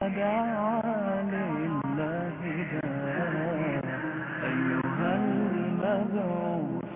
دعا لله داء أيها المبعوث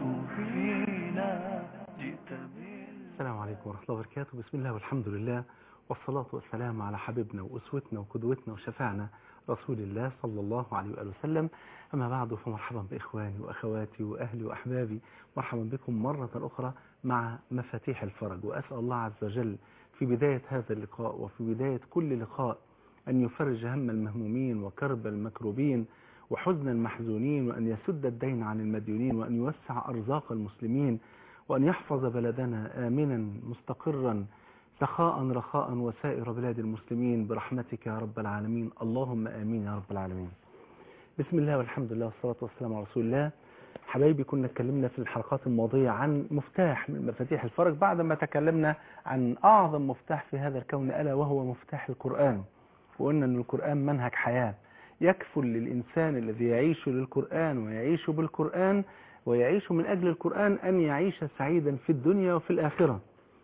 فينا جئت بال السلام عليكم ورحمة الله وبركاته بسم الله والحمد لله والصلاة والسلام على حبيبنا وأسوتنا وقدوتنا وشفعنا رسول الله صلى الله عليه وآله وسلم أما بعد فمرحبا بإخواني وأخواتي وأهلي وأحبابي مرحبا بكم مرة أخرى مع مفاتيح الفرج وأسأل الله عز وجل في بداية هذا اللقاء وفي بداية كل لقاء أن يفرج هم المهمومين وكرب المكروبين وحزن المحزونين وأن يسد الدين عن المديونين وأن يوسع أرزاق المسلمين وأن يحفظ بلدنا آمنا مستقرا سخاء رخاء وسائر بلاد المسلمين برحمتك يا رب العالمين اللهم آمين يا رب العالمين بسم الله والحمد لله والصلاة والسلام على رسول الله حبايبي كنا اتكلمنا في الحلقات الماضية عن مفتاح من مفاتيح الفرج بعد ما تكلمنا عن أعظم مفتاح في هذا الكون ألا وهو مفتاح القرآن وقلنا أن القرآن منهج حياة يكفل للإنسان الذي يعيش للقرآن ويعيش بالقرآن ويعيش من أجل القرآن أن يعيش سعيدا في الدنيا وفي الآخرة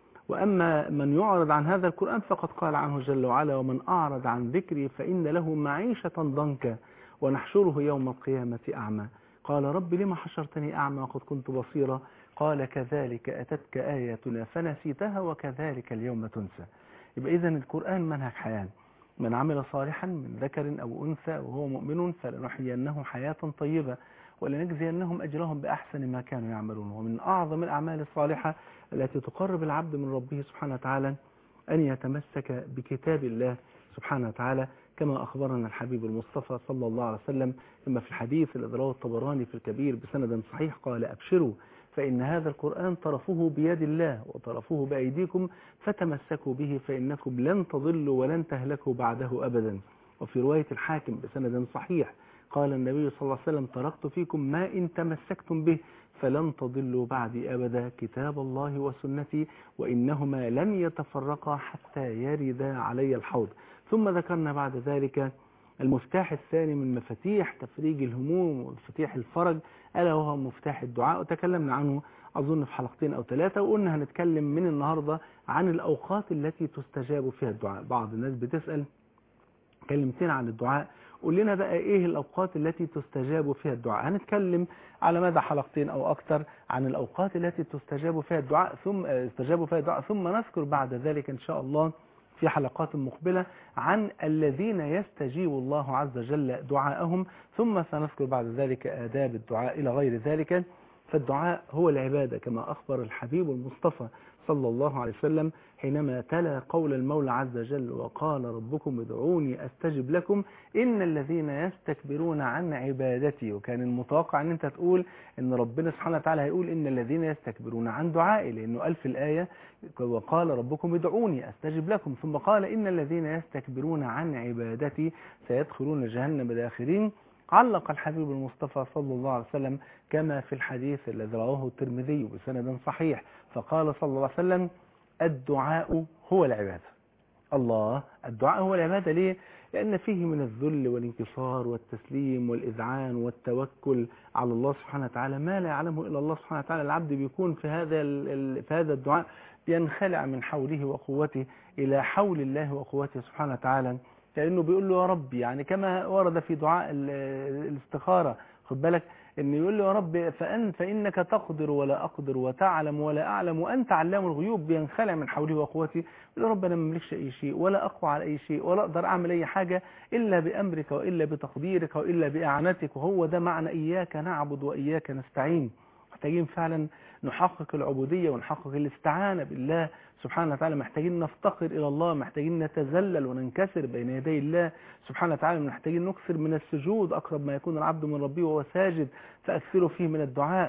وأما من يعرض عن هذا القرآن فقد قال عنه جل وعلا ومن أعرض عن ذكري فإن له معيشة ضنكا ونحشره يوم القيامة أعمى قال رب لما حشرتني أعمى وقد كنت بصيرا قال كذلك أتتك آياتنا فنسيتها وكذلك اليوم تنسى يبقى إذن القرآن منهج حياة من عمل صالحا من ذكر أو أنثى وهو مؤمن فلنحيينه حياة طيبة ولنجزينهم أجرهم بأحسن ما كانوا يعملون ومن أعظم الأعمال الصالحة التي تقرب العبد من ربه سبحانه وتعالى أن يتمسك بكتاب الله سبحانه وتعالى كما أخبرنا الحبيب المصطفى صلى الله عليه وسلم كما في الحديث الذي رواه الطبراني في الكبير بسند صحيح قال أبشروا فإن هذا القرآن طرفه بيد الله وطرفه بأيديكم فتمسكوا به فإنكم لن تضلوا ولن تهلكوا بعده أبدا وفي رواية الحاكم بسند صحيح قال النبي صلى الله عليه وسلم تركت فيكم ما إن تمسكتم به فلن تضلوا بعدي أبدا كتاب الله وسنتي وإنهما لن يتفرقا حتى يردا علي الحوض ثم ذكرنا بعد ذلك المفتاح الثاني من مفاتيح تفريج الهموم ومفاتيح الفرج ألا وهو مفتاح الدعاء وتكلمنا عنه أظن في حلقتين أو ثلاثة وقلنا هنتكلم من النهاردة عن الأوقات التي تستجاب فيها الدعاء بعض الناس بتسأل كلمتين عن الدعاء قول لنا بقى ايه الاوقات التي تستجاب فيها الدعاء هنتكلم على مدى حلقتين او اكثر عن الاوقات التي تستجاب فيها الدعاء ثم استجاب فيها الدعاء ثم نذكر بعد ذلك ان شاء الله في حلقات مقبلة عن الذين يستجيب الله عز وجل دعاءهم ثم سنذكر بعد ذلك آداب الدعاء إلى غير ذلك فالدعاء هو العبادة كما أخبر الحبيب المصطفى صلى الله عليه وسلم حينما تلا قول المولى عز وجل وقال ربكم ادعوني أستجب لكم إن الذين يستكبرون عن عبادتي وكان المتوقع أن أنت تقول أن ربنا سبحانه وتعالى هيقول إن الذين يستكبرون عن دعائي لأنه قال في الآية وقال ربكم ادعوني أستجب لكم ثم قال إن الذين يستكبرون عن عبادتي سيدخلون جهنم داخرين علق الحبيب المصطفى صلى الله عليه وسلم كما في الحديث الذي رواه الترمذي بسند صحيح فقال صلى الله عليه وسلم الدعاء هو العبادة الله الدعاء هو العبادة ليه؟ لأن فيه من الذل والانكسار والتسليم والإذعان والتوكل على الله سبحانه وتعالى ما لا يعلمه إلا الله سبحانه وتعالى العبد بيكون في هذا في هذا الدعاء ينخلع من حوله وقوته إلى حول الله وقوته سبحانه وتعالى لأنه بيقول له يا رب يعني كما ورد في دعاء الاستخارة خد بالك ان يقول له يا رب فأن فإنك تقدر ولا أقدر وتعلم ولا أعلم وأنت علام الغيوب بينخلع من حوله وقوتي يقول له رب أنا ما مملكش أي شيء ولا أقوى على أي شيء ولا أقدر أعمل أي حاجة إلا بأمرك وإلا بتقديرك وإلا بإعانتك وهو ده معنى إياك نعبد وإياك نستعين محتاجين فعلا نحقق العبودية ونحقق الاستعانة بالله سبحانه وتعالى محتاجين نفتقر إلى الله محتاجين نتذلل وننكسر بين يدي الله سبحانه وتعالى محتاجين نكثر من السجود أقرب ما يكون العبد من ربه وهو ساجد فأكثروا فيه من الدعاء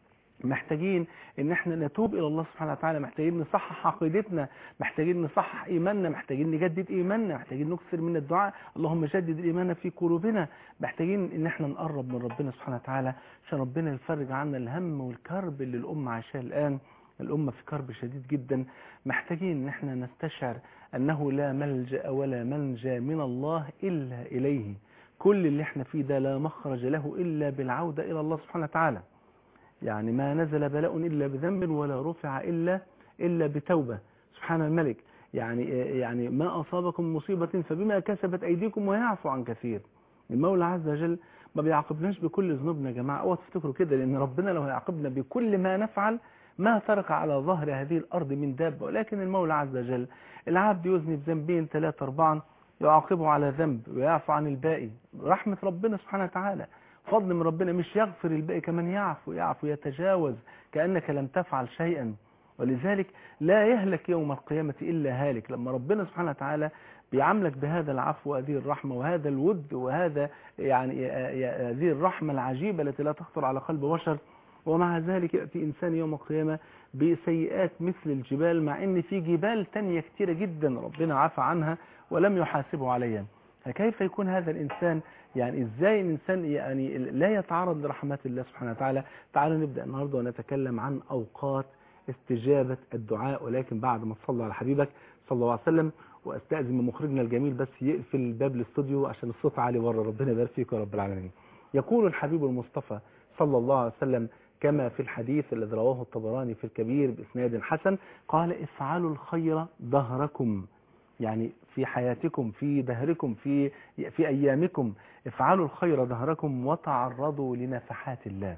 محتاجين ان احنا نتوب الى الله سبحانه وتعالى محتاجين نصحح عقيدتنا محتاجين نصحح ايماننا محتاجين نجدد ايماننا محتاجين نكثر من الدعاء اللهم جدد الايمان في قلوبنا محتاجين ان احنا نقرب من ربنا سبحانه وتعالى عشان ربنا يفرج عنا الهم والكرب اللي الامه عايشاه الان الامه في كرب شديد جدا محتاجين ان احنا نستشعر انه لا ملجا ولا منجا من الله الا اليه كل اللي احنا فيه ده لا مخرج له الا بالعوده الى الله سبحانه وتعالى يعني ما نزل بلاء إلا بذنب ولا رفع إلا إلا بتوبة سبحان الملك يعني يعني ما أصابكم مصيبة فبما كسبت أيديكم ويعفو عن كثير المولى عز وجل ما بيعاقبناش بكل ذنوبنا يا جماعة اوعوا تفتكروا كده لأن ربنا لو هيعاقبنا بكل ما نفعل ما ترك على ظهر هذه الأرض من دابة ولكن المولى عز وجل العبد يذنب ذنبين ثلاثة أربعة يعاقبه على ذنب ويعفو عن الباقي رحمة ربنا سبحانه وتعالى فضل من ربنا مش يغفر الباقي كمان يعفو يعفو يتجاوز كأنك لم تفعل شيئا ولذلك لا يهلك يوم القيامة إلا هالك لما ربنا سبحانه وتعالى بيعاملك بهذا العفو وهذه الرحمة وهذا الود وهذا يعني هذه الرحمة العجيبة التي لا تخطر على قلب بشر ومع ذلك يأتي إنسان يوم القيامة بسيئات مثل الجبال مع ان في جبال تانية كتيرة جدا ربنا عفى عنها ولم يحاسبه عليها فكيف يكون هذا الإنسان يعني إزاي الإنسان يعني لا يتعرض لرحمات الله سبحانه وتعالى تعالوا نبدأ النهاردة ونتكلم عن أوقات استجابة الدعاء ولكن بعد ما تصلى على حبيبك صلى الله عليه وسلم واستأذن من مخرجنا الجميل بس يقفل باب الاستوديو عشان الصوت عالي بره ربنا يبارك فيك يا رب العالمين يقول الحبيب المصطفى صلى الله عليه وسلم كما في الحديث الذي رواه الطبراني في الكبير بإسناد حسن قال افعلوا الخير دهركم يعني في حياتكم في دهركم في في أيامكم افعلوا الخير دهركم وتعرضوا لنفحات الله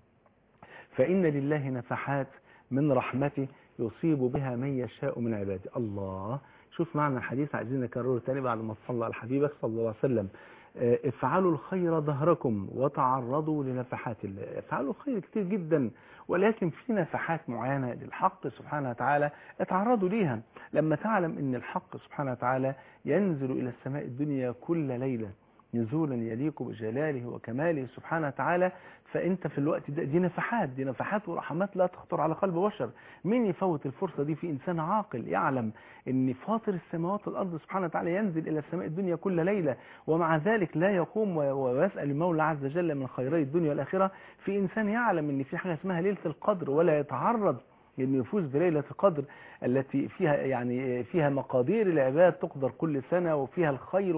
فإن لله نفحات من رحمته يصيب بها من يشاء من عباده الله شوف معنى الحديث عايزين نكرره تاني بعد ما تصلى على حبيبك صلى الله عليه وسلم افعلوا الخير ظهركم وتعرضوا لنفحات الله افعلوا الخير كتير جدا ولكن في نفحات معينة للحق سبحانه وتعالى اتعرضوا ليها لما تعلم ان الحق سبحانه وتعالى ينزل الى السماء الدنيا كل ليلة نزولا يليق بجلاله وكماله سبحانه وتعالى فانت في الوقت ده دي نفحات دي نفحات ورحمات لا تخطر على قلب بشر مين يفوت الفرصة دي في انسان عاقل يعلم ان فاطر السماوات والارض سبحانه وتعالى ينزل الى السماء الدنيا كل ليلة ومع ذلك لا يقوم ويسأل المولى عز وجل من خيري الدنيا والاخرة في انسان يعلم ان في حاجة اسمها ليلة القدر ولا يتعرض انه يفوز بليلة القدر التي فيها يعني فيها مقادير العباد تقدر كل سنة وفيها الخير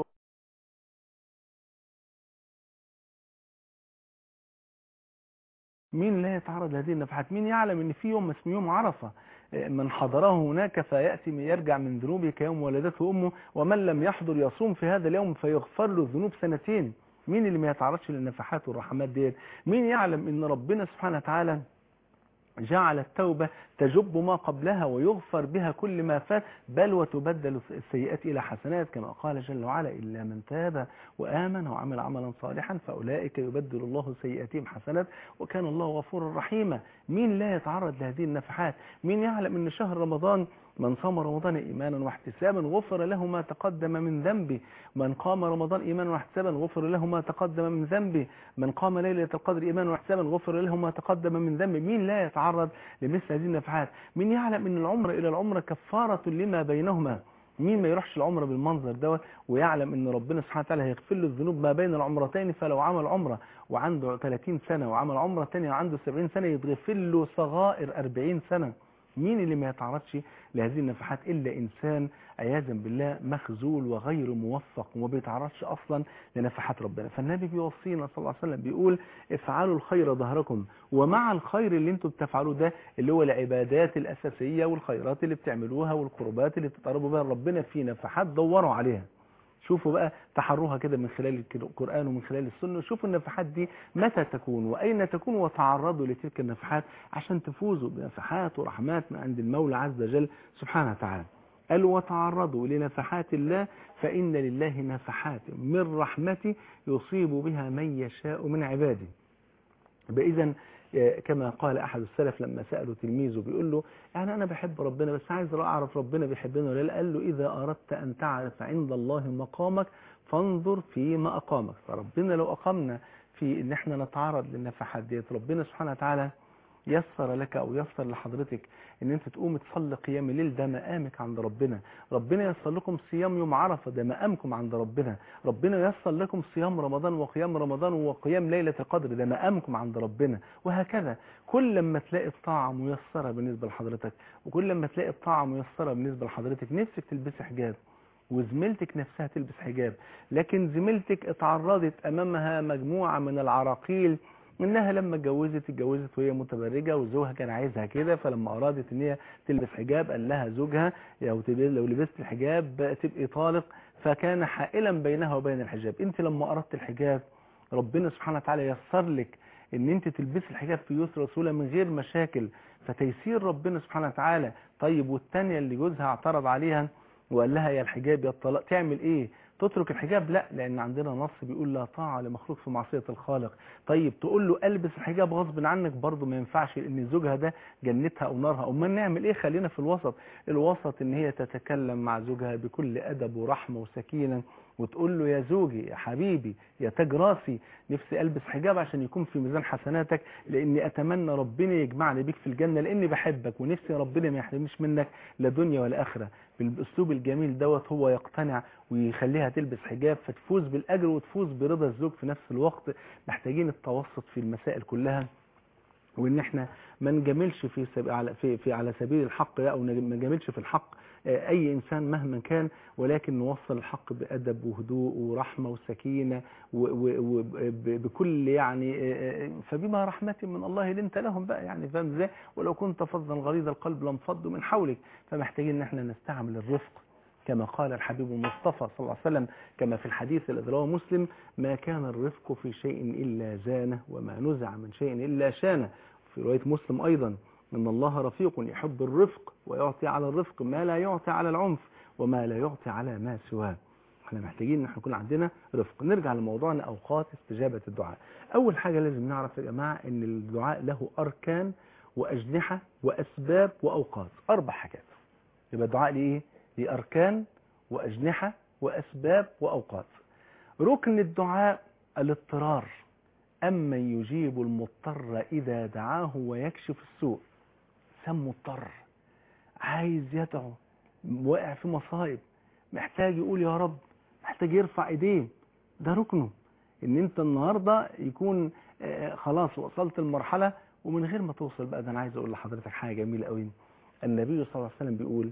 مين لا يتعرض لهذه النفحات مين يعلم ان في يوم اسمه يوم عرفة من حضره هناك فيأتي من يرجع من ذنوبه كيوم ولدته أمه ومن لم يحضر يصوم في هذا اليوم فيغفر له الذنوب سنتين مين اللي ما يتعرضش للنفحات والرحمات ديت مين يعلم ان ربنا سبحانه وتعالى جعل التوبة تجب ما قبلها ويغفر بها كل ما فات بل وتبدل السيئات إلى حسنات كما قال جل وعلا إلا من تاب وآمن وعمل عملا صالحا فأولئك يبدل الله سيئاتهم حسنات وكان الله غفورا رحيما مين لا يتعرض لهذه النفحات مين يعلم أن شهر رمضان من صام رمضان إيمانا واحتسابا غفر له ما تقدم من ذنبه من قام رمضان إيمانا واحتسابا غفر له ما تقدم من ذنبه من قام ليلة القدر إيمانا واحتسابا غفر له ما تقدم من ذنبه مين لا يتعرض لمثل هذه النفحات مين يعلم أن العمر إلى العمر كفارة لما بينهما مين ما يروحش العمرة بالمنظر دوت ويعلم ان ربنا سبحانه وتعالى هيغفر له الذنوب ما بين العمرتين فلو عمل عمرة وعنده 30 سنة وعمل عمرة تانية وعنده 70 سنة يتغفر له صغائر 40 سنة مين اللي ما يتعرضش لهذه النفحات إلا إنسان عياذا بالله مخزول وغير موفق وما بيتعرضش أصلا لنفحات ربنا فالنبي بيوصينا صلى الله عليه وسلم بيقول افعلوا الخير ظهركم ومع الخير اللي انتم بتفعلوه ده اللي هو العبادات الأساسية والخيرات اللي بتعملوها والقربات اللي بتقربوا بها ربنا في نفحات دوروا عليها شوفوا بقى تحروها كده من خلال القرآن ومن خلال السنة شوفوا النفحات دي متى تكون وأين تكون وتعرضوا لتلك النفحات عشان تفوزوا بنفحات ورحمات من عند المولى عز وجل سبحانه وتعالى قال وتعرضوا لنفحات الله فإن لله نفحات من رحمته يصيب بها من يشاء من عباده فإذا كما قال أحد السلف لما سألوا تلميذه بيقول له يعني أنا بحب ربنا بس عايز أعرف ربنا بيحبنا ولا لا قال له إذا أردت أن تعرف عند الله مقامك فانظر فيما أقامك فربنا لو أقامنا في إن احنا نتعرض للنفحات ديت ربنا سبحانه وتعالى يسر لك أو يسر لحضرتك ان انت تقوم تصلي قيام الليل ده مقامك عند ربنا ربنا يسر لكم صيام يوم عرفة ده مقامكم عند ربنا ربنا يسر لكم صيام رمضان وقيام رمضان وقيام ليلة القدر ده مقامكم عند ربنا وهكذا كل لما تلاقي الطاعة ميسرة بالنسبة لحضرتك وكل لما تلاقي الطاعة ميسرة بالنسبة لحضرتك نفسك تلبسي حجاب وزميلتك نفسها تلبس حجاب لكن زميلتك اتعرضت امامها مجموعة من العراقيل انها لما اتجوزت اتجوزت وهي متبرجه وزوجها كان عايزها كده فلما ارادت ان هي تلبس حجاب قال لها زوجها لو تب- لو لبست الحجاب تبقي طالق فكان حائلا بينها وبين الحجاب انت لما اردت الحجاب ربنا سبحانه وتعالى يسر لك ان انت تلبسي الحجاب في يسر رسوله من غير مشاكل فتيسير ربنا سبحانه وتعالى طيب والتانية اللي جوزها اعترض عليها وقال لها يا الحجاب يا الطلاق تعمل ايه تترك الحجاب لا لان عندنا نص بيقول لا طاعه لمخلوق في معصيه الخالق طيب تقول له البس الحجاب غصب عنك برضه ما ينفعش لان زوجها ده جنتها او نارها امال نعمل ايه خلينا في الوسط الوسط ان هي تتكلم مع زوجها بكل ادب ورحمه وسكينه وتقول له يا زوجي يا حبيبي يا تاج راسي نفسي البس حجاب عشان يكون في ميزان حسناتك لاني اتمنى ربنا يجمعني بيك في الجنه لاني بحبك ونفسي ربنا ما يحرمنيش منك لا دنيا ولا اخره بالاسلوب الجميل دوت هو يقتنع ويخليها تلبس حجاب فتفوز بالاجر وتفوز برضا الزوج في نفس الوقت محتاجين التوسط في المسائل كلها وان احنا ما نجاملش في سب... على في... في على سبيل الحق لا او نج- ما نجاملش في الحق آه، اي انسان مهما كان ولكن نوصل الحق بادب وهدوء ورحمه وسكينه وبكل يعني آه، آه، فبما رحمه من الله لنت لهم بقى يعني فاهم ازاي ولو كنت فظا غليظ القلب لانفضوا من حولك فمحتاجين ان احنا نستعمل الرفق كما قال الحبيب المصطفى صلى الله عليه وسلم كما في الحديث الذي رواه مسلم ما كان الرفق في شيء إلا زانه وما نزع من شيء إلا شانه في رواية مسلم أيضا إن الله رفيق يحب الرفق ويعطي على الرفق ما لا يعطي على العنف وما لا يعطي على ما سواه احنا محتاجين ان احنا يكون عندنا رفق نرجع لموضوعنا اوقات استجابة الدعاء اول حاجة لازم نعرف يا جماعة ان الدعاء له اركان واجنحة واسباب واوقات اربع حاجات يبقى الدعاء ليه ايه ليه اركان واجنحة واسباب واوقات ركن الدعاء الاضطرار اما يجيب المضطر اذا دعاه ويكشف السوء سم مضطر عايز يدعو واقع في مصايب محتاج يقول يا رب محتاج يرفع ايديه ده ركنه ان انت النهارده يكون آه، خلاص وصلت المرحله ومن غير ما توصل بقى ده انا عايز اقول لحضرتك حاجه جميله قوي النبي صلى الله عليه وسلم بيقول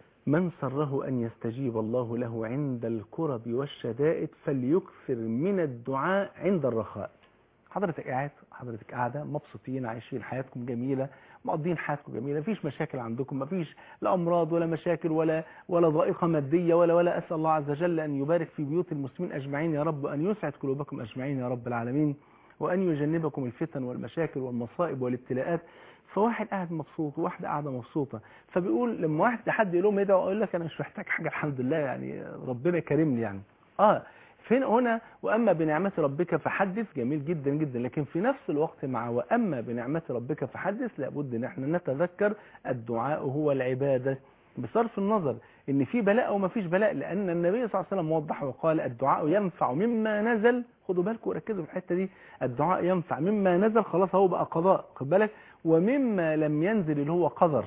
من سره ان يستجيب الله له عند الكرب والشدائد فليكثر من الدعاء عند الرخاء حضرتك قاعد حضرتك قاعده مبسوطين عايشين حياتكم جميله مقضين حياتكم جميله مفيش مشاكل عندكم مفيش لا امراض ولا مشاكل ولا ولا ضائقه ماديه ولا ولا اسال الله عز وجل ان يبارك في بيوت المسلمين اجمعين يا رب وان يسعد قلوبكم اجمعين يا رب العالمين وان يجنبكم الفتن والمشاكل والمصائب والابتلاءات فواحد قاعد مبسوط وواحده قاعده مبسوطه فبيقول لما واحد حد يقول لهم يدعو يقول لك انا مش محتاج حاجه الحمد لله يعني ربنا كرمني يعني اه فين هنا واما بنعمه ربك فحدث جميل جدا جدا لكن في نفس الوقت مع واما بنعمه ربك فحدث لابد ان احنا نتذكر الدعاء هو العباده بصرف النظر ان في بلاء او ما فيش بلاء لان النبي صلى الله عليه وسلم وضح وقال الدعاء ينفع مما نزل خدوا بالكم وركزوا في الحته دي الدعاء ينفع مما نزل خلاص هو بقى قضاء خد بالك ومما لم ينزل اللي هو قدر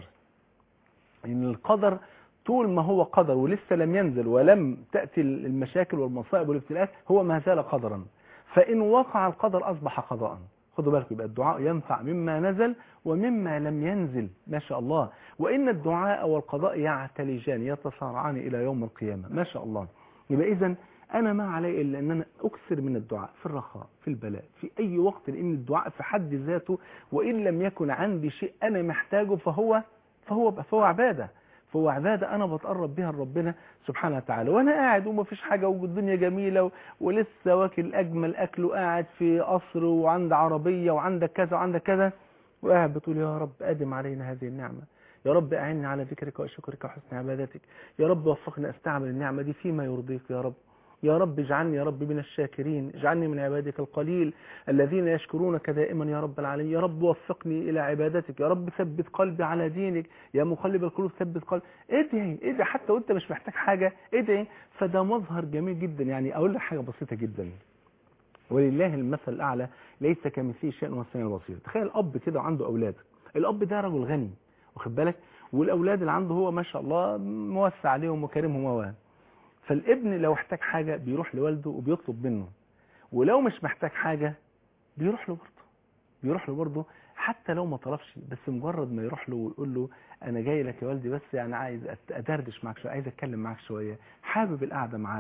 ان القدر طول ما هو قدر ولسه لم ينزل ولم تأتي المشاكل والمصائب والابتلاءات هو ما زال قدرا فإن وقع القدر أصبح قضاء خدوا بالكم يبقى الدعاء ينفع مما نزل ومما لم ينزل ما شاء الله وإن الدعاء والقضاء يعتلجان يتصارعان إلى يوم القيامة ما شاء الله يبقى إذا أنا ما علي إلا أن أنا أكثر من الدعاء في الرخاء في البلاء في أي وقت لأن الدعاء في حد ذاته وإن لم يكن عندي شيء أنا محتاجه فهو فهو فهو عبادة فهو عبادة أنا بتقرب بها لربنا سبحانه وتعالى وأنا قاعد وما فيش حاجة والدنيا جميلة و- ولسه واكل أجمل أكل وقاعد في قصر وعند عربية وعندك كذا وعندك كذا وقاعد بتقول يا رب أدم علينا هذه النعمة يا رب أعني على ذكرك وشكرك وحسن عبادتك يا رب وفقني أستعمل النعمة دي فيما يرضيك يا رب يا رب اجعلني يا رب من الشاكرين اجعلني من عبادك القليل الذين يشكرونك دائما يا رب العالمين يا رب وفقني إلى عبادتك يا رب ثبت قلبي على دينك يا مقلب القلوب ثبت قلبي ادعي ادعي حتى وانت مش محتاج حاجة ادعي فده مظهر جميل جدا يعني اقول لك حاجة بسيطة جدا ولله المثل الأعلى ليس كمثله شيء وهو السميع البصير تخيل أب كده وعنده أولاد الأب ده رجل غني واخد بالك والأولاد اللي عنده هو ما شاء الله موسع عليهم وكرمهم و فالابن لو احتاج حاجة بيروح لوالده وبيطلب منه ولو مش محتاج حاجة بيروح له برضه بيروح له برضه حتى لو ما طلبش بس مجرد ما يروح له ويقول له انا جاي لك يا والدي بس يعني عايز أت- ادردش معاك شويه عايز اتكلم معاك شويه حابب القعده معاك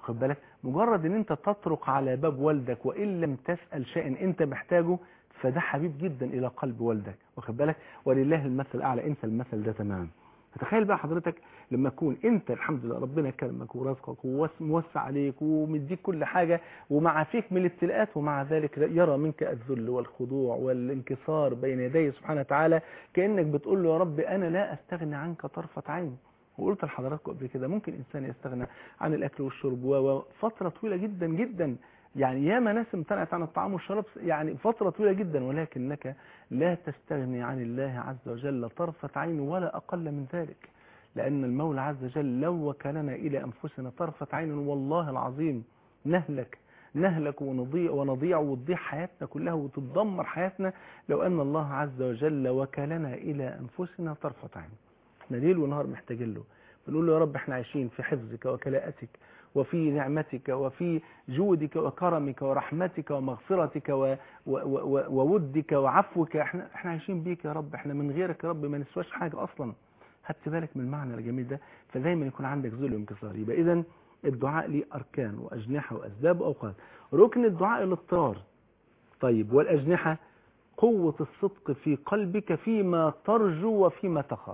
واخد بالك مجرد ان انت تطرق على باب والدك وان لم تسأل شيئا انت محتاجه فده حبيب جدا الى قلب والدك واخد بالك ولله المثل الاعلى انسى المثل ده تمام فتخيل بقى حضرتك لما تكون انت الحمد لله ربنا كرمك ورزقك وموسع عليك ومديك كل حاجة ومعافيك من الابتلاءات ومع ذلك يرى منك الذل والخضوع والانكسار بين يديه سبحانه وتعالى كأنك بتقول له يا رب أنا لا أستغني عنك طرفة عين وقلت لحضراتكم قبل كده ممكن إنسان يستغنى عن الأكل والشرب وفترة طويلة جدا جدا يعني ياما ناس امتنعت عن الطعام والشراب يعني فترة طويلة جدا ولكنك لا تستغني عن الله عز وجل طرفة عين ولا أقل من ذلك لأن المولى عز وجل لو وكلنا إلى أنفسنا طرفة عين والله العظيم نهلك نهلك ونضيع ونضيع وتضيع حياتنا كلها وتتدمر حياتنا لو أن الله عز وجل وكلنا إلى أنفسنا طرفة عين احنا ليل ونهار محتاجين له بنقول له يا رب احنا عايشين في حفظك وكلاءتك وفي نعمتك وفي جودك وكرمك ورحمتك ومغفرتك و و و وودك وعفوك احنا احنا عايشين بيك يا رب احنا من غيرك يا رب ما نسواش حاجة اصلا خدت بالك من المعنى الجميل ده فدايما يكون عندك ذل وانكسار يبقى اذا الدعاء ليه اركان واجنحه واسباب واوقات ركن الدعاء الاضطرار طيب والاجنحه قوة الصدق في قلبك فيما ترجو وفيما تخاف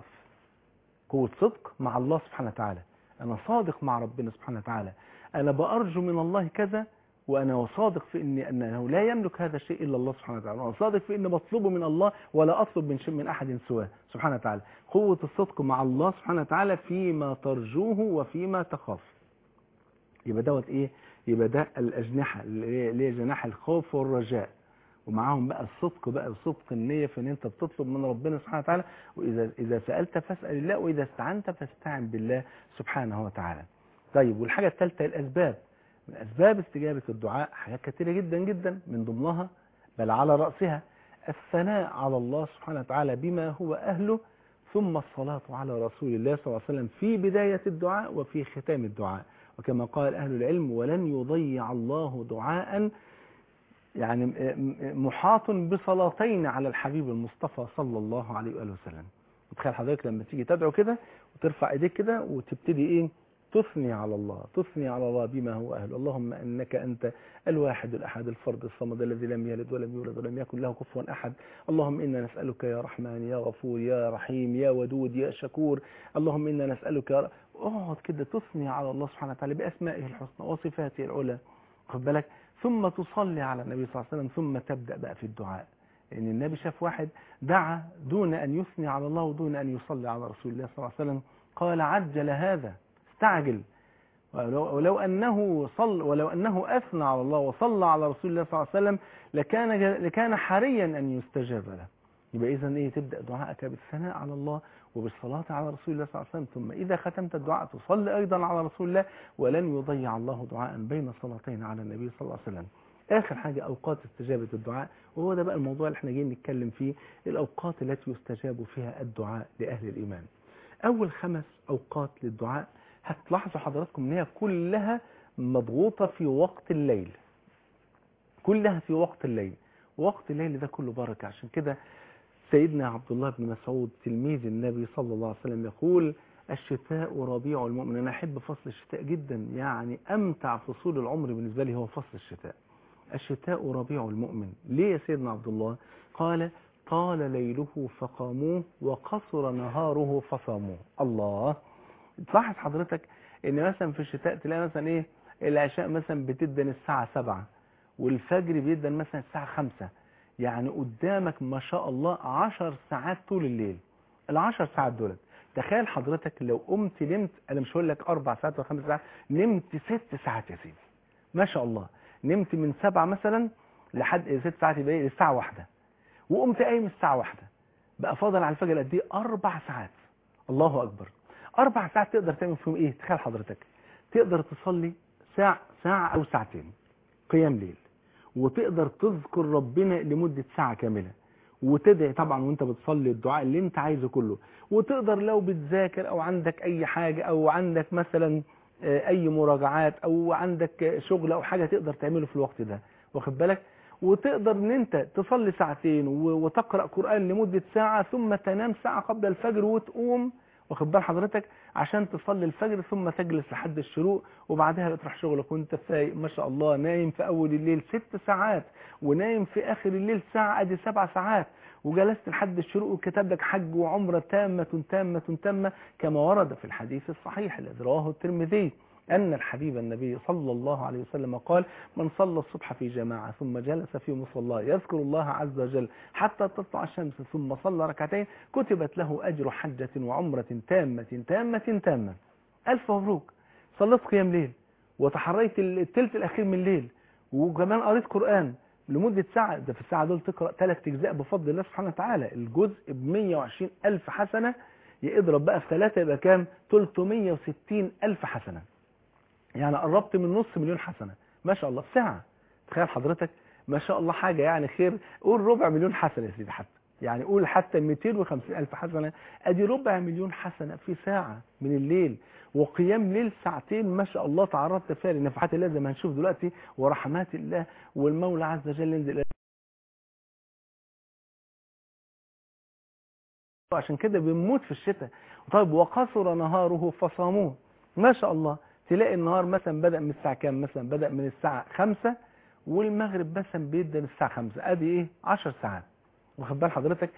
قوة صدق مع الله سبحانه وتعالى أنا صادق مع ربنا سبحانه وتعالى أنا بأرجو من الله كذا وأنا صادق في إني أنه لا يملك هذا الشيء إلا الله سبحانه وتعالى وأنا صادق في إني بطلبه من الله ولا أطلب من شيء من أحد سواه سبحانه وتعالى قوة الصدق مع الله سبحانه وتعالى فيما ترجوه وفيما تخاف يبقى دوت إيه يبقى ده الأجنحة اللي هي جناح الخوف والرجاء ومعاهم بقى الصدق بقى صدق النية في ان انت بتطلب من ربنا سبحانه وتعالى واذا اذا سألت فاسأل الله واذا استعنت فاستعن بالله سبحانه وتعالى طيب والحاجة الثالثة الاسباب من اسباب استجابة الدعاء حاجات كثيرة جدا جدا من ضمنها بل على رأسها الثناء على الله سبحانه وتعالى بما هو اهله ثم الصلاة على رسول الله صلى الله عليه وسلم في بداية الدعاء وفي ختام الدعاء وكما قال أهل العلم ولن يضيع الله دعاء يعني محاط بصلاتين على الحبيب المصطفى صلى الله عليه وآله وسلم تخيل حضرتك لما تيجي تدعو كده وترفع ايديك كده وتبتدي ايه تثني على الله تثني على الله بما هو أهل اللهم أنك أنت الواحد الأحد الفرد الصمد الذي لم يلد ولم يولد ولم يكن له كفوا أحد اللهم إنا نسألك يا رحمن يا غفور يا رحيم يا ودود يا شكور اللهم إنا نسألك يا اقعد كده تثني على الله سبحانه وتعالى بأسمائه الحسنى وصفاته العلى خد بالك ثم تصلي على النبي صلى الله عليه وسلم ثم تبدأ بقى في الدعاء لأن النبي شاف واحد دعا دون أن يثني على الله ودون أن يصلي على رسول الله صلى الله عليه وسلم قال عجل هذا استعجل ولو, ولو أنه صل ولو أنه أثنى على الله وصلى على رسول الله صلى الله عليه وسلم لكان لكان حريا أن يستجاب له يبقى إذا إيه تبدأ دعائك بالثناء على الله وبالصلاة على رسول الله صلى الله عليه وسلم ثم إذا ختمت الدعاء تصلي أيضا على رسول الله ولن يضيع الله دعاء بين صلاتين على النبي صلى الله عليه وسلم آخر حاجة أوقات استجابة الدعاء وهو ده بقى الموضوع اللي احنا جايين نتكلم فيه الأوقات التي يستجاب فيها الدعاء لأهل الإيمان أول خمس أوقات للدعاء هتلاحظوا حضراتكم ان هي كلها مضغوطة في وقت الليل كلها في وقت الليل وقت الليل ده كله بركة عشان كده سيدنا عبد الله بن مسعود تلميذ النبي صلى الله عليه وسلم يقول الشتاء ربيع المؤمن أنا أحب فصل الشتاء جدا يعني أمتع فصول العمر بالنسبة لي هو فصل الشتاء الشتاء ربيع المؤمن ليه يا سيدنا عبد الله قال طال ليله فقاموه وقصر نهاره فصاموه الله تلاحظ حضرتك ان مثلا في الشتاء تلاقي مثلا ايه العشاء مثلا بتدن الساعة سبعة والفجر بيدن مثلا الساعة خمسة يعني قدامك ما شاء الله عشر ساعات طول الليل العشر ساعات دولت تخيل حضرتك لو قمت نمت انا مش هقول لك اربع ساعات ولا خمس ساعات نمت ست ساعات يا سيدي ما شاء الله نمت من سبعة مثلا لحد ست ساعات يبقى ايه الساعة واحدة وقمت قايم الساعة واحدة بقى فاضل على الفجر قد ايه اربع ساعات الله اكبر اربع ساعات تقدر تعمل فيهم ايه تخيل حضرتك تقدر تصلي ساعة ساعة او ساعتين قيام ليل وتقدر تذكر ربنا لمدة ساعة كاملة وتدعي طبعا وانت بتصلي الدعاء اللي انت عايزه كله وتقدر لو بتذاكر او عندك اي حاجة او عندك مثلا اي مراجعات او عندك شغل او حاجة تقدر تعمله في الوقت ده واخد بالك وتقدر ان انت تصلي ساعتين وتقرأ قرآن لمدة ساعة ثم تنام ساعة قبل الفجر وتقوم واخد بال حضرتك عشان تصلي الفجر ثم تجلس لحد الشروق وبعدها بتروح شغلك وانت فايق ما شاء الله نايم في اول الليل ست ساعات ونايم في اخر الليل ساعة ادي سبع ساعات وجلست لحد الشروق وكتب لك حج وعمرة تامة تامة تامة كما ورد في الحديث الصحيح الذي رواه الترمذي أن الحبيب النبي صلى الله عليه وسلم قال من صلى الصبح في جماعة ثم جلس في مصلاه يذكر الله عز وجل حتى تطلع الشمس ثم صلى ركعتين كتبت له أجر حجة وعمرة تامة تامة تامة ألف مبروك صليت قيام ليل وتحريت الثلث الأخير من الليل وكمان قريت قرآن لمدة ساعة ده في الساعة دول تقرأ ثلاث أجزاء بفضل الله سبحانه وتعالى الجزء ب 120 ألف حسنة يضرب بقى في ثلاثة يبقى كام 360 ألف حسنة يعني قربت من نص مليون حسنة ما شاء الله في ساعة تخيل حضرتك ما شاء الله حاجة يعني خير قول ربع مليون حسنة يا سيدي حتى يعني قول حتى 250 ألف حسنة أدي ربع مليون حسنة في ساعة من الليل وقيام ليل ساعتين ما شاء الله تعرضت فيها لنفحات الله زي ما هنشوف دلوقتي ورحمات الله والمولى عز وجل ينزل عشان كده بنموت في الشتاء طيب وقصر نهاره فصاموه ما شاء الله تلاقي النهار مثلا بدأ من الساعة كام مثلا بدأ من الساعة خمسة والمغرب مثلا بيبدأ من الساعة خمسة ادي ايه عشر ساعات واخد بال حضرتك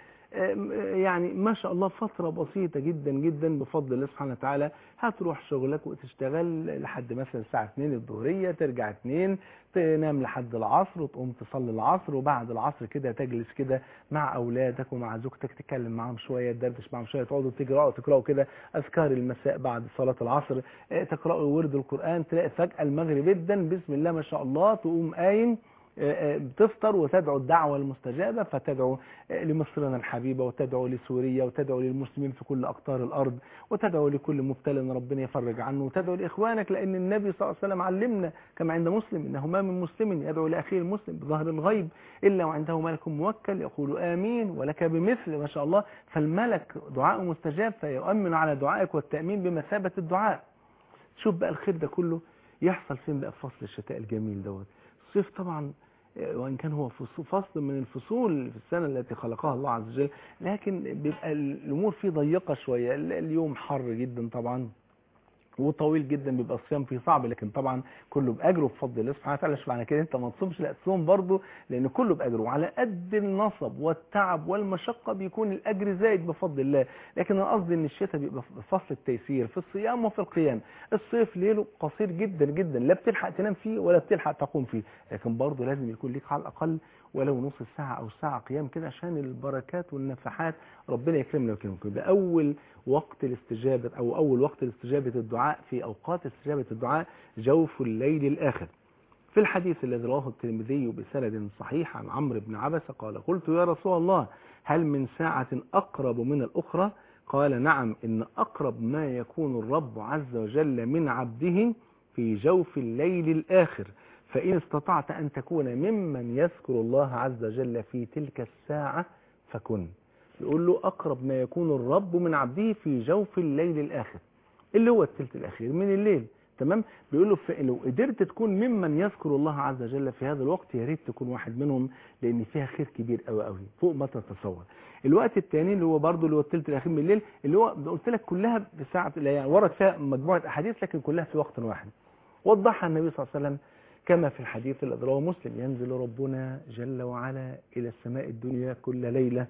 يعني ما شاء الله فترة بسيطة جدا جدا بفضل الله سبحانه وتعالى هتروح شغلك وتشتغل لحد مثلا الساعة 2 الظهرية ترجع 2 تنام لحد العصر وتقوم تصلي العصر وبعد العصر كده تجلس كده مع أولادك ومع زوجتك تتكلم معاهم شوية تدردش معاهم شوية تقعدوا تقرأوا تقرأوا كده أذكار المساء بعد صلاة العصر تقرأوا ورد القرآن تلاقي فجأة المغرب جدا بسم الله ما شاء الله تقوم قايم بتفطر وتدعو الدعوة المستجابة فتدعو لمصرنا الحبيبة وتدعو لسوريا وتدعو للمسلمين في كل أقطار الأرض وتدعو لكل مبتلى ان ربنا يفرج عنه وتدعو لإخوانك لأن النبي صلى الله عليه وسلم علمنا كما عند مسلم إنه ما من مسلم يدعو لأخيه المسلم بظهر الغيب إلا وعنده ملك موكل يقول آمين ولك بمثل ما شاء الله فالملك دعاء مستجاب فيؤمن على دعائك والتأمين بمثابة الدعاء شوف بقى الخير ده كله يحصل فين بقى في فصل الشتاء الجميل دوت الصيف طبعا وإن كان هو فصل من الفصول في السنة التي خلقها الله عز وجل لكن بيبقى الأمور فيه ضيقة شوية اليوم حر جدا طبعا وطويل جدا بيبقى الصيام فيه صعب لكن طبعا كله باجره بفضل الله سبحانه وتعالى مش معنى كده انت ما تصومش لا تصوم برضه لان كله باجره وعلى قد النصب والتعب والمشقه بيكون الاجر زايد بفضل الله لكن انا قصدي ان الشتاء بيبقى في فصل التيسير في الصيام وفي القيام الصيف ليله قصير جدا جدا لا بتلحق تنام فيه ولا بتلحق تقوم فيه لكن برضه لازم يكون ليك على الاقل ولو نص ساعة أو ساعة قيام كده عشان البركات والنفحات ربنا يكرمنا ويكرمكم يبقى أول وقت الاستجابة أو أول وقت الاستجابة الدعاء في أوقات استجابة الدعاء جوف الليل الآخر في الحديث الذي رواه الترمذي بسند صحيح عن عمرو بن عبسة قال قلت يا رسول الله هل من ساعة أقرب من الأخرى قال نعم إن أقرب ما يكون الرب عز وجل من عبده في جوف الليل الآخر فإن استطعت أن تكون ممن يذكر الله عز وجل في تلك الساعة فكن يقول له أقرب ما يكون الرب من عبده في جوف الليل الآخر اللي هو الثلث الأخير من الليل تمام بيقول له لو قدرت تكون ممن يذكر الله عز وجل في هذا الوقت يا ريت تكون واحد منهم لان فيها خير كبير قوي قوي فوق ما تتصور الوقت الثاني اللي هو برضه اللي هو الثلث الاخير من الليل اللي هو قلت لك كلها بساعه يعني ورد فيها مجموعه احاديث لكن كلها في وقت واحد وضحها النبي صلى الله عليه وسلم كما في الحديث الذي رواه مسلم ينزل ربنا جل وعلا إلى السماء الدنيا كل ليلة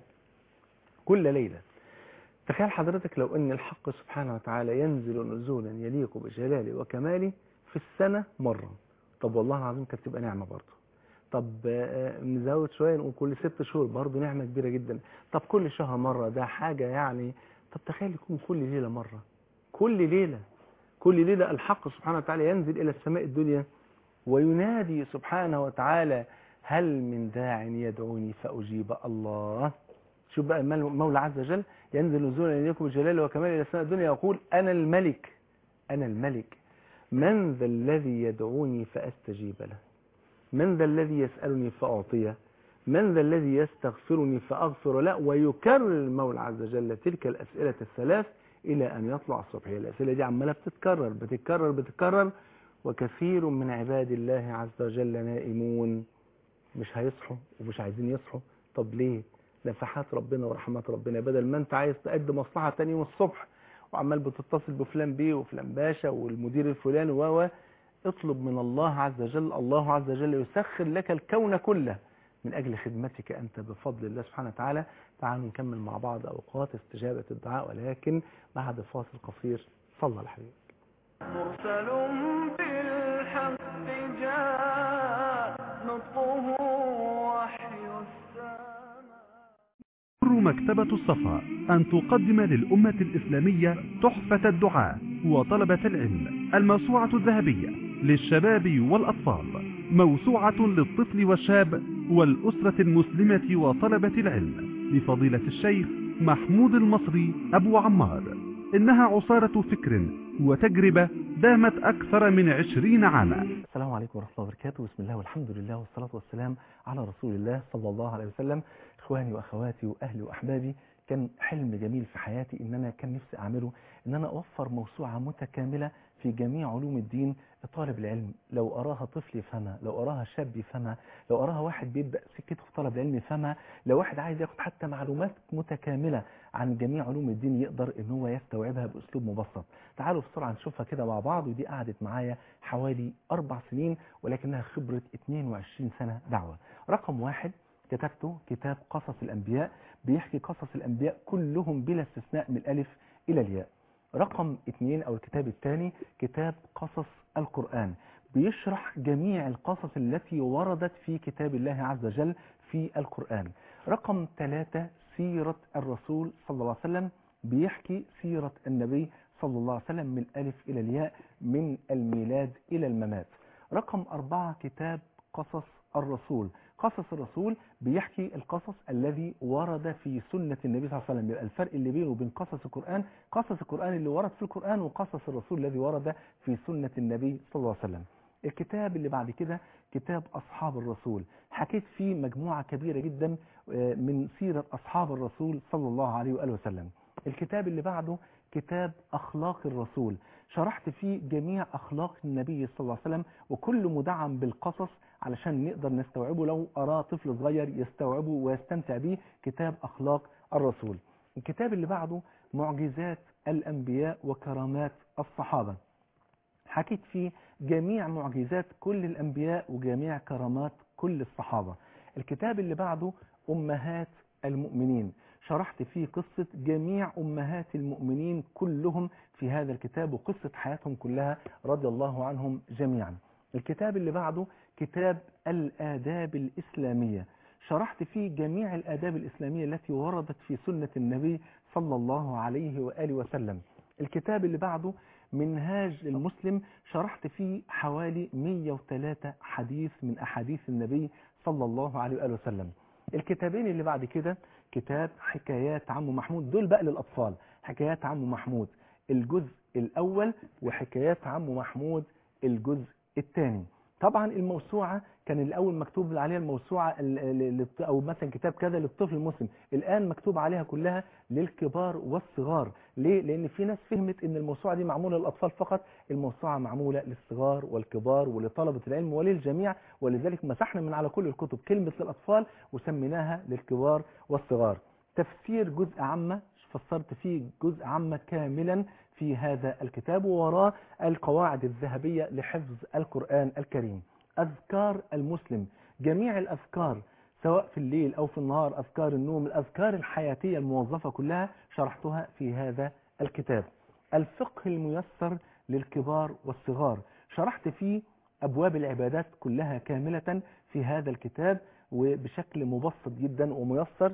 كل ليلة تخيل حضرتك لو أن الحق سبحانه وتعالى ينزل نزولا يليق بجلاله وكماله في السنة مرة طب والله العظيم كانت تبقى نعمة برضه طب نزود شوية نقول كل ست شهور برضه نعمة كبيرة جدا طب كل شهر مرة ده حاجة يعني طب تخيل يكون كل ليلة مرة كل ليلة كل ليلة الحق سبحانه وتعالى ينزل إلى السماء الدنيا وينادي سبحانه وتعالى هل من داع يدعوني فأجيب الله شوف بقى المولى عز وجل ينزل نزولا إليكم بجلاله وكماله إلى السماء الدنيا يقول أنا الملك أنا الملك من ذا الذي يدعوني فأستجيب له من ذا الذي يسألني فأعطيه من ذا الذي يستغفرني فأغفر له ويكرر المولى عز وجل تلك الأسئلة الثلاث إلى أن يطلع الصبح الأسئلة دي عمالة بتتكرر بتتكرر بتتكرر وكثير من عباد الله عز وجل نائمون مش هيصحوا ومش عايزين يصحوا طب ليه نفحات ربنا ورحمات ربنا بدل ما انت عايز تقدم مصلحة تاني يوم الصبح وعمال بتتصل بفلان بيه وفلان باشا والمدير الفلاني و اطلب من الله عز وجل الله عز وجل يسخر لك الكون كله من أجل خدمتك أنت بفضل الله سبحانه وتعالى تعالوا نكمل مع بعض أوقات استجابة الدعاء ولكن بعد فاصل قصير صلى الحبيب مرسل بالحق جاء نطقه وحي السماء تسر مكتبة الصفا أن تقدم للأمة الإسلامية تحفة الدعاء وطلبة العلم الموسوعة الذهبية للشباب والأطفال موسوعة للطفل والشاب والأسرة المسلمة وطلبة العلم لفضيلة الشيخ محمود المصري أبو عمار إنها عصارة فكر وتجربة دامت أكثر من عشرين عاما السلام عليكم ورحمة الله وبركاته بسم الله والحمد لله والصلاة والسلام على رسول الله صلى الله عليه وسلم إخواني وأخواتي وأهلي وأحبابي كان حلم جميل في حياتي إن أنا كان نفسي أعمله إن أنا أوفر موسوعة متكاملة في جميع علوم الدين لطالب العلم لو أراها طفل يفهمها لو أراها شاب يفهمها لو أراها واحد بيبدأ سكته في طلب العلم يفهمها لو واحد عايز ياخد حتى معلومات متكاملة عن جميع علوم الدين يقدر إن هو يستوعبها بأسلوب مبسط تعالوا بسرعة نشوفها كده مع بعض ودي قعدت معايا حوالي أربع سنين ولكنها خبرة 22 سنة دعوة رقم واحد كتبته كتاب قصص الأنبياء بيحكي قصص الأنبياء كلهم بلا استثناء من الألف إلى الياء رقم اثنين أو الكتاب الثاني كتاب قصص القرآن بيشرح جميع القصص التي وردت في كتاب الله عز وجل في القرآن رقم ثلاثة سيرة الرسول صلى الله عليه وسلم بيحكي سيرة النبي صلى الله عليه وسلم من الألف إلى الياء من الميلاد إلى الممات رقم أربعة كتاب قصص الرسول قصص الرسول بيحكي القصص الذي ورد في سنة النبي صلى الله عليه وسلم يبقى الفرق اللي بينه وبين قصص القرآن قصص القرآن اللي ورد في القرآن وقصص الرسول الذي ورد في سنة النبي صلى الله عليه وسلم الكتاب اللي بعد كده كتاب أصحاب الرسول حكيت فيه مجموعة كبيرة جدا من سيرة أصحاب الرسول صلى الله عليه وآله وسلم الكتاب اللي بعده كتاب أخلاق الرسول شرحت فيه جميع أخلاق النبي صلى الله عليه وسلم وكل مدعم بالقصص علشان نقدر نستوعبه لو أراه طفل صغير يستوعبه ويستمتع به كتاب أخلاق الرسول الكتاب اللي بعده معجزات الأنبياء وكرامات الصحابة حكيت فيه جميع معجزات كل الأنبياء وجميع كرامات كل الصحابة الكتاب اللي بعده أمهات المؤمنين شرحت فيه قصة جميع أمهات المؤمنين كلهم في هذا الكتاب وقصة حياتهم كلها رضي الله عنهم جميعا الكتاب اللي بعده كتاب الآداب الإسلامية شرحت فيه جميع الآداب الإسلامية التي وردت في سنة النبي صلى الله عليه وآله وسلم الكتاب اللي بعده منهاج المسلم شرحت فيه حوالي 103 حديث من أحاديث النبي صلى الله عليه وآله وسلم الكتابين اللي بعد كده كتاب حكايات عم محمود دول بقى للأطفال حكايات عم محمود الجزء الأول وحكايات عم محمود الجزء الثاني طبعا الموسوعة كان الأول مكتوب عليها الموسوعة أو مثلا كتاب كذا للطفل المسلم الآن مكتوب عليها كلها للكبار والصغار ليه؟ لأن في ناس فهمت أن الموسوعة دي معمولة للأطفال فقط الموسوعة معمولة للصغار والكبار ولطلبة العلم وللجميع ولذلك مسحنا من على كل الكتب كلمة للأطفال وسميناها للكبار والصغار تفسير جزء عامة فسرت فيه جزء عامة كاملا في هذا الكتاب ووراه القواعد الذهبية لحفظ القرآن الكريم أذكار المسلم جميع الأذكار سواء في الليل أو في النهار أذكار النوم الأذكار الحياتية الموظفة كلها شرحتها في هذا الكتاب الفقه الميسر للكبار والصغار شرحت فيه أبواب العبادات كلها كاملة في هذا الكتاب وبشكل مبسط جدا وميسر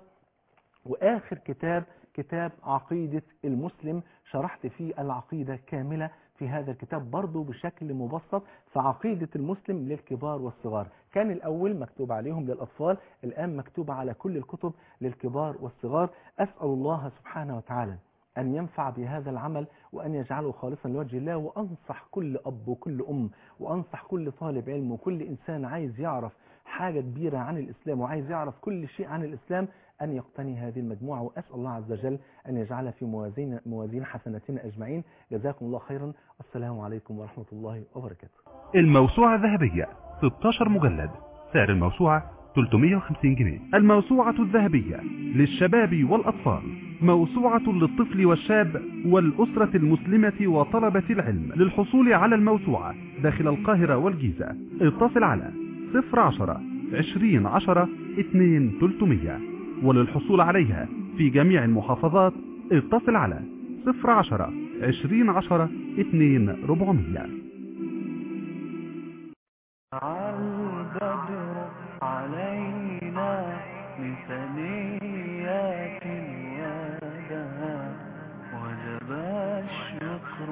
وآخر كتاب كتاب عقيدة المسلم شرحت فيه العقيدة كاملة في هذا الكتاب برضه بشكل مبسط فعقيدة المسلم للكبار والصغار كان الأول مكتوب عليهم للأطفال الآن مكتوب على كل الكتب للكبار والصغار أسأل الله سبحانه وتعالى أن ينفع بهذا العمل وأن يجعله خالصا لوجه الله وأنصح كل أب وكل أم وأنصح كل طالب علم وكل إنسان عايز يعرف حاجة كبيرة عن الإسلام وعايز يعرف كل شيء عن الإسلام أن يقتني هذه المجموعة وأسأل الله عز وجل أن يجعلها في موازين, موازين حسناتنا أجمعين جزاكم الله خيرا والسلام عليكم ورحمة الله وبركاته الموسوعة الذهبية 16 مجلد سعر الموسوعة 350 جنيه الموسوعة الذهبية للشباب والأطفال موسوعة للطفل والشاب والأسرة المسلمة وطلبة العلم للحصول على الموسوعة داخل القاهرة والجيزة اتصل على 010 20 10 2 300 وللحصول عليها في جميع المحافظات اتصل على 010 20 10 2 400 البدر علينا من ثنيات الوداع وجب الشكر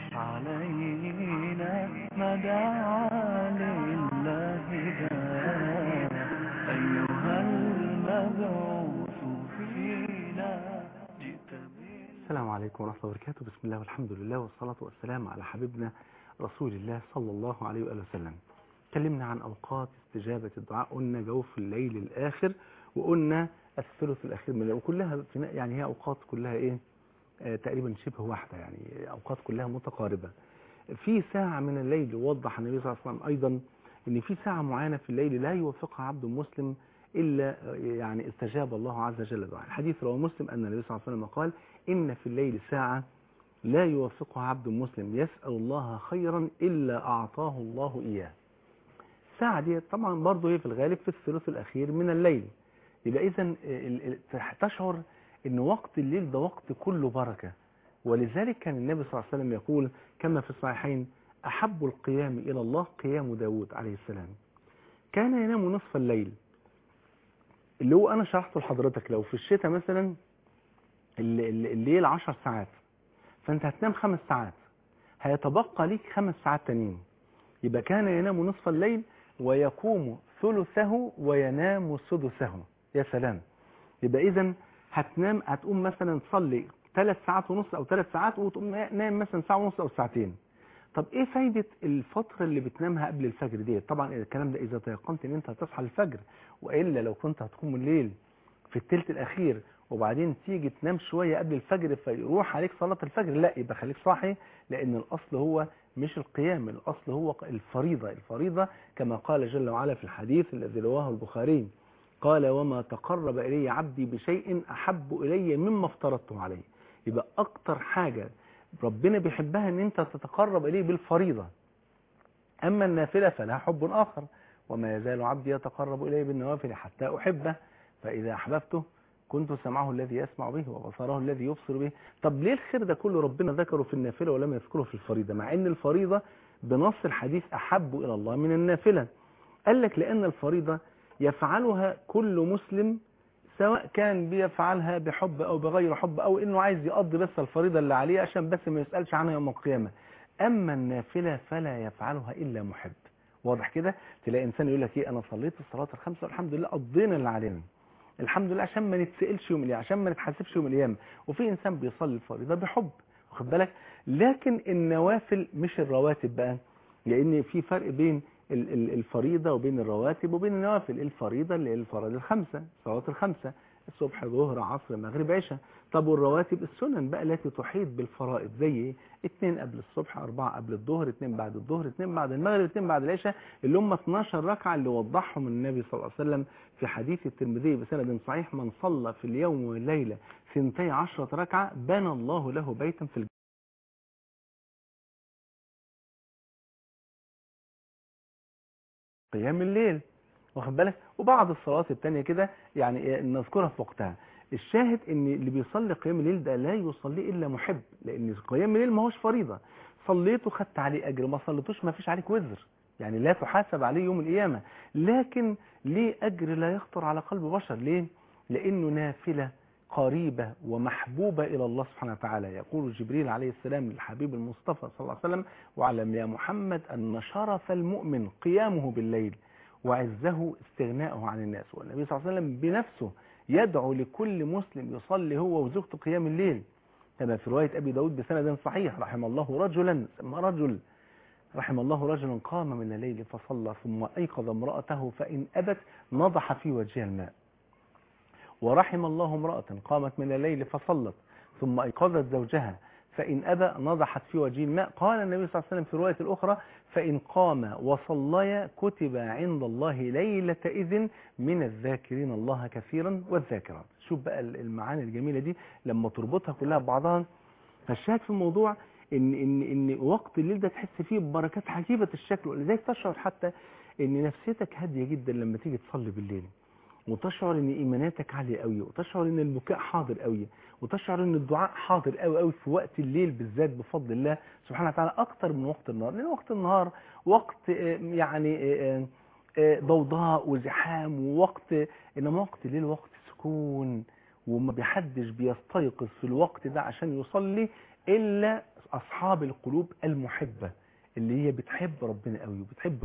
علينا ما دعا لله داع أيها المبعوث فينا جئت به السلام عليكم ورحمة الله وبركاته بسم الله والحمد لله والصلاة والسلام على حبيبنا رسول الله صلى الله عليه وآله وسلم اتكلمنا عن أوقات استجابة الدعاء قلنا جوف الليل الآخر وقلنا الثلث الأخير من الليل وكلها في يعني هي أوقات كلها إيه آه تقريبا شبه واحدة يعني أوقات كلها متقاربة في ساعة من الليل وضح النبي صلى الله عليه وسلم أيضا إن في ساعة معينة في الليل لا يوفقها عبد مسلم إلا آه، يعني استجاب الله عز وجل دعاء الحديث رواه مسلم أن النبي صلى الله عليه وسلم قال إن في الليل ساعة لا يوفقها عبد مسلم يسأل الله خيرا إلا أعطاه الله إياه الساعة دي طبعا برضه هي في الغالب في الثلث الأخير من الليل يبقى إذا تشعر إن وقت الليل ده وقت كله بركة ولذلك كان النبي صلى الله عليه وسلم يقول كما في الصحيحين أحب القيام إلى الله قيام داود عليه السلام كان ينام نصف الليل اللي هو أنا شرحته لحضرتك لو في الشتاء مثلا الل- الل- الليل 10 ساعات فأنت هتنام خمس ساعات هيتبقى ليك خمس ساعات تانيين يبقى كان ينام نصف الليل ويقوم ثلثه وينام سدسه يا سلام يبقى اذا هتنام هتقوم مثلا تصلي ثلاث ساعات ونص او ثلاث ساعات وتقوم نام مثلا ساعه ونص او ساعتين طب ايه فايدة الفترة اللي بتنامها قبل الفجر دي طبعا الكلام ده اذا تيقنت ان انت هتصحى الفجر والا لو كنت هتقوم الليل في الثلث الاخير وبعدين تيجي تنام شوية قبل الفجر فيروح عليك صلاة الفجر لا يبقى خليك صاحي لان الاصل هو مش القيام الأصل هو الفريضة الفريضة كما قال جل وعلا في الحديث الذي رواه البخاري قال وما تقرب إلي عبدي بشيء أحب إلي مما افترضته عليه يبقى أكتر حاجة ربنا بيحبها أن أنت تتقرب إليه بالفريضة أما النافلة فلها حب آخر وما يزال عبدي يتقرب إلي بالنوافل حتى أحبه فإذا أحببته كنت سمعه الذي يسمع به وبصره الذي يبصر به طب ليه الخير ده كله ربنا ذكره في النافلة ولم يذكره في الفريضة مع ان الفريضة بنص الحديث أحب إلى الله من النافلة قال لك لأن الفريضة يفعلها كل مسلم سواء كان بيفعلها بحب أو بغير حب أو إنه عايز يقضي بس الفريضة اللي عليه عشان بس ما يسألش عنها يوم القيامة أما النافلة فلا يفعلها إلا محب واضح كده تلاقي إنسان يقول لك إيه أنا صليت الصلاة الخمسة والحمد لله قضينا اللي علينا الحمد لله عشان ما نتسألش يوم القيامة عشان ما نتحاسبش يوم القيامة وفي إنسان بيصلي الفريضة بحب واخد بالك لكن النوافل مش الرواتب بقى لأن في فرق بين ال- ال- الفريضة وبين الرواتب وبين النوافل الفريضة اللي هي الفرائض الخمسة صلاة الخمسة الصبح ظهر عصر مغرب عشاء طب والرواتب السنن بقى التي تحيط بالفرائض زي ايه اتنين قبل الصبح اربعة قبل الظهر اتنين بعد الظهر اتنين بعد المغرب اتنين بعد العشاء اللي هم 12 ركعة اللي وضحهم النبي صلى الله عليه وسلم في حديث الترمذي بسند صحيح من صلى في اليوم والليلة ثنتي عشرة ركعة بنى الله له بيتا في الجنة قيام الليل واخد بالك وبعض الصلوات التانية كده يعني إيه نذكرها في وقتها الشاهد ان اللي بيصلي قيام الليل ده لا يصلي الا محب لان قيام الليل ما هوش فريضة صليته خدت عليه اجر ما صليتوش ما فيش عليك وزر يعني لا تحاسب عليه يوم القيامة لكن ليه اجر لا يخطر على قلب بشر ليه لانه نافلة قريبة ومحبوبة إلى الله سبحانه وتعالى يقول جبريل عليه السلام للحبيب المصطفى صلى الله عليه وسلم واعلم يا محمد أن شرف المؤمن قيامه بالليل وعزه استغناءه عن الناس والنبي صلى الله عليه وسلم بنفسه يدعو لكل مسلم يصلي هو وزوجته قيام الليل كما في رواية أبي داود بسند صحيح رحم الله رجلا ثم رجل رحم الله رجلا قام من الليل فصلى ثم أيقظ امرأته فإن أبت نضح في وجهها الماء ورحم الله امرأة قامت من الليل فصلت ثم أيقظت زوجها فإن أبى نضحت في وجه الماء قال النبي صلى الله عليه وسلم في رواية الأخرى فإن قام وصليا كتب عند الله ليلة إذن من الذاكرين الله كثيرا والذاكرات شوف بقى المعاني الجميلة دي لما تربطها كلها ببعضها فالشاهد في الموضوع ان ان ان وقت الليل ده تحس فيه ببركات عجيبه الشكل ولذلك تشعر حتى ان نفسيتك هاديه جدا لما تيجي تصلي بالليل وتشعر ان ايماناتك عاليه قوي وتشعر ان البكاء حاضر قوي وتشعر ان الدعاء حاضر قوي قوي في وقت الليل بالذات بفضل الله سبحانه وتعالى اكتر من وقت النهار لان وقت النهار وقت آه، يعني آه، آه، ضوضاء وزحام ووقت انما وقت الليل وقت سكون وما بيحدش بيستيقظ في الوقت ده عشان يصلي الا اصحاب القلوب المحبه اللي هي بتحب ربنا قوي وبتحب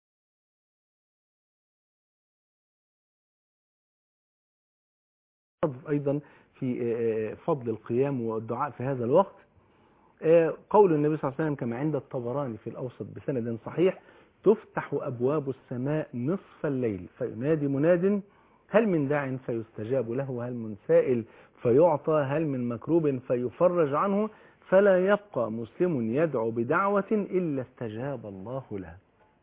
ايضا في آه، فضل القيام والدعاء في هذا الوقت آه، قول النبي صلى الله عليه وسلم كما عند الطبراني في الاوسط بسند صحيح تفتح ابواب السماء نصف الليل فينادي مناد هل من داع فيستجاب له هل من سائل فيعطى هل من مكروب فيفرج عنه فلا يبقى مسلم يدعو بدعوة إلا استجاب الله له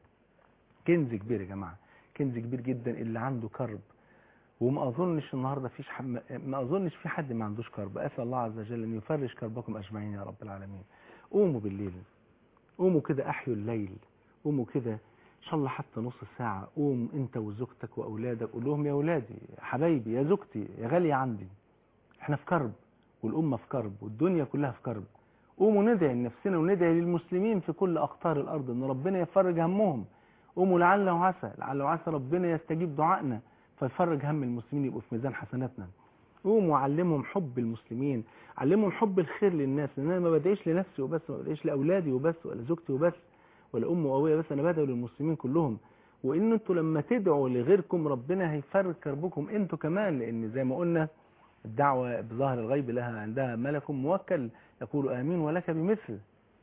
كنز كبير يا جماعة كنز كبير جدا اللي عنده كرب وما اظنش النهارده فيش حد ما اظنش في حد ما عندوش كرب اسال الله عز وجل ان يفرج كربكم اجمعين يا رب العالمين قوموا بالليل قوموا كده احيوا الليل قوموا كده ان شاء الله حتى نص ساعه قوم انت وزوجتك واولادك قول لهم يا اولادي يا حبايبي يا زوجتي يا غاليه عندي احنا في كرب والامه في كرب والدنيا كلها في كرب قوموا ندعي لنفسنا وندعي للمسلمين في كل اقطار الارض ان ربنا يفرج همهم قوموا لعل وعسى لعل وعسى ربنا يستجيب دعائنا فيفرج هم المسلمين يبقوا في ميزان حسناتنا قوموا علمهم حب المسلمين علمهم حب الخير للناس لان انا ما بدعيش لنفسي وبس ما بدعيش لاولادي وبس ولا زوجتي وبس ولا امي وابويا بس انا بدعو للمسلمين كلهم وان انتوا لما تدعوا لغيركم ربنا هيفرج كربكم انتوا كمان لان زي ما قلنا الدعوه بظاهر الغيب لها عندها ملك موكل يقول امين ولك بمثل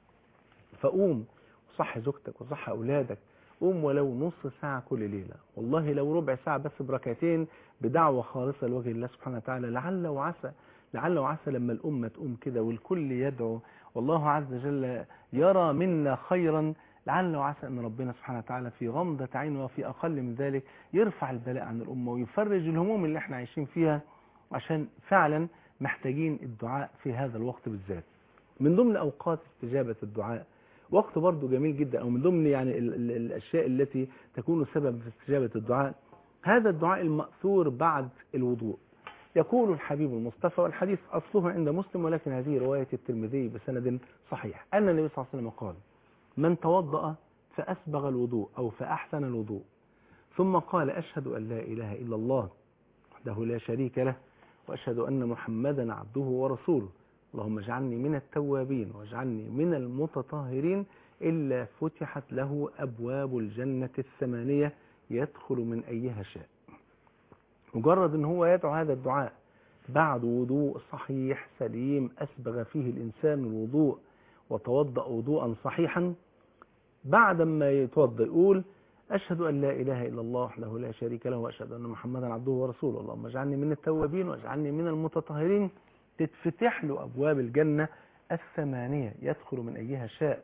فقوم وصح زوجتك وصح اولادك قوم ولو نص ساعة كل ليلة والله لو ربع ساعة بس بركعتين بدعوة خالصة لوجه الله سبحانه وتعالى لعل وعسى لعل وعسى لما الأمة تقوم كده والكل يدعو والله عز وجل يرى منا خيرا لعل وعسى أن ربنا سبحانه وتعالى في غمضة عين وفي أقل من ذلك يرفع البلاء عن الأمة ويفرج الهموم اللي احنا عايشين فيها عشان فعلا محتاجين الدعاء في هذا الوقت بالذات من ضمن أوقات استجابة الدعاء وقت برضه جميل جدا او من ضمن يعني ال ال الاشياء التي تكون سبب في استجابه الدعاء هذا الدعاء الماثور بعد الوضوء يقول الحبيب المصطفى والحديث اصله عند مسلم ولكن هذه روايه الترمذي بسند صحيح ان النبي صلى الله عليه وسلم قال من توضأ فاسبغ الوضوء او فاحسن الوضوء ثم قال اشهد ان لا اله الا الله وحده لا شريك له واشهد ان محمدا عبده ورسوله اللهم اجعلني من التوابين واجعلني من المتطهرين إلا فتحت له أبواب الجنة الثمانية يدخل من أيها شاء مجرد أن هو يدعو هذا الدعاء بعد وضوء صحيح سليم أسبغ فيه الإنسان الوضوء وتوضأ وضوءا صحيحا بعد ما يتوضأ يقول أشهد أن لا إله إلا الله وحده لا شريك له وأشهد أن محمدا عبده ورسوله اللهم اجعلني من التوابين واجعلني من المتطهرين تتفتح له أبواب الجنة الثمانية يدخل من أيها شاء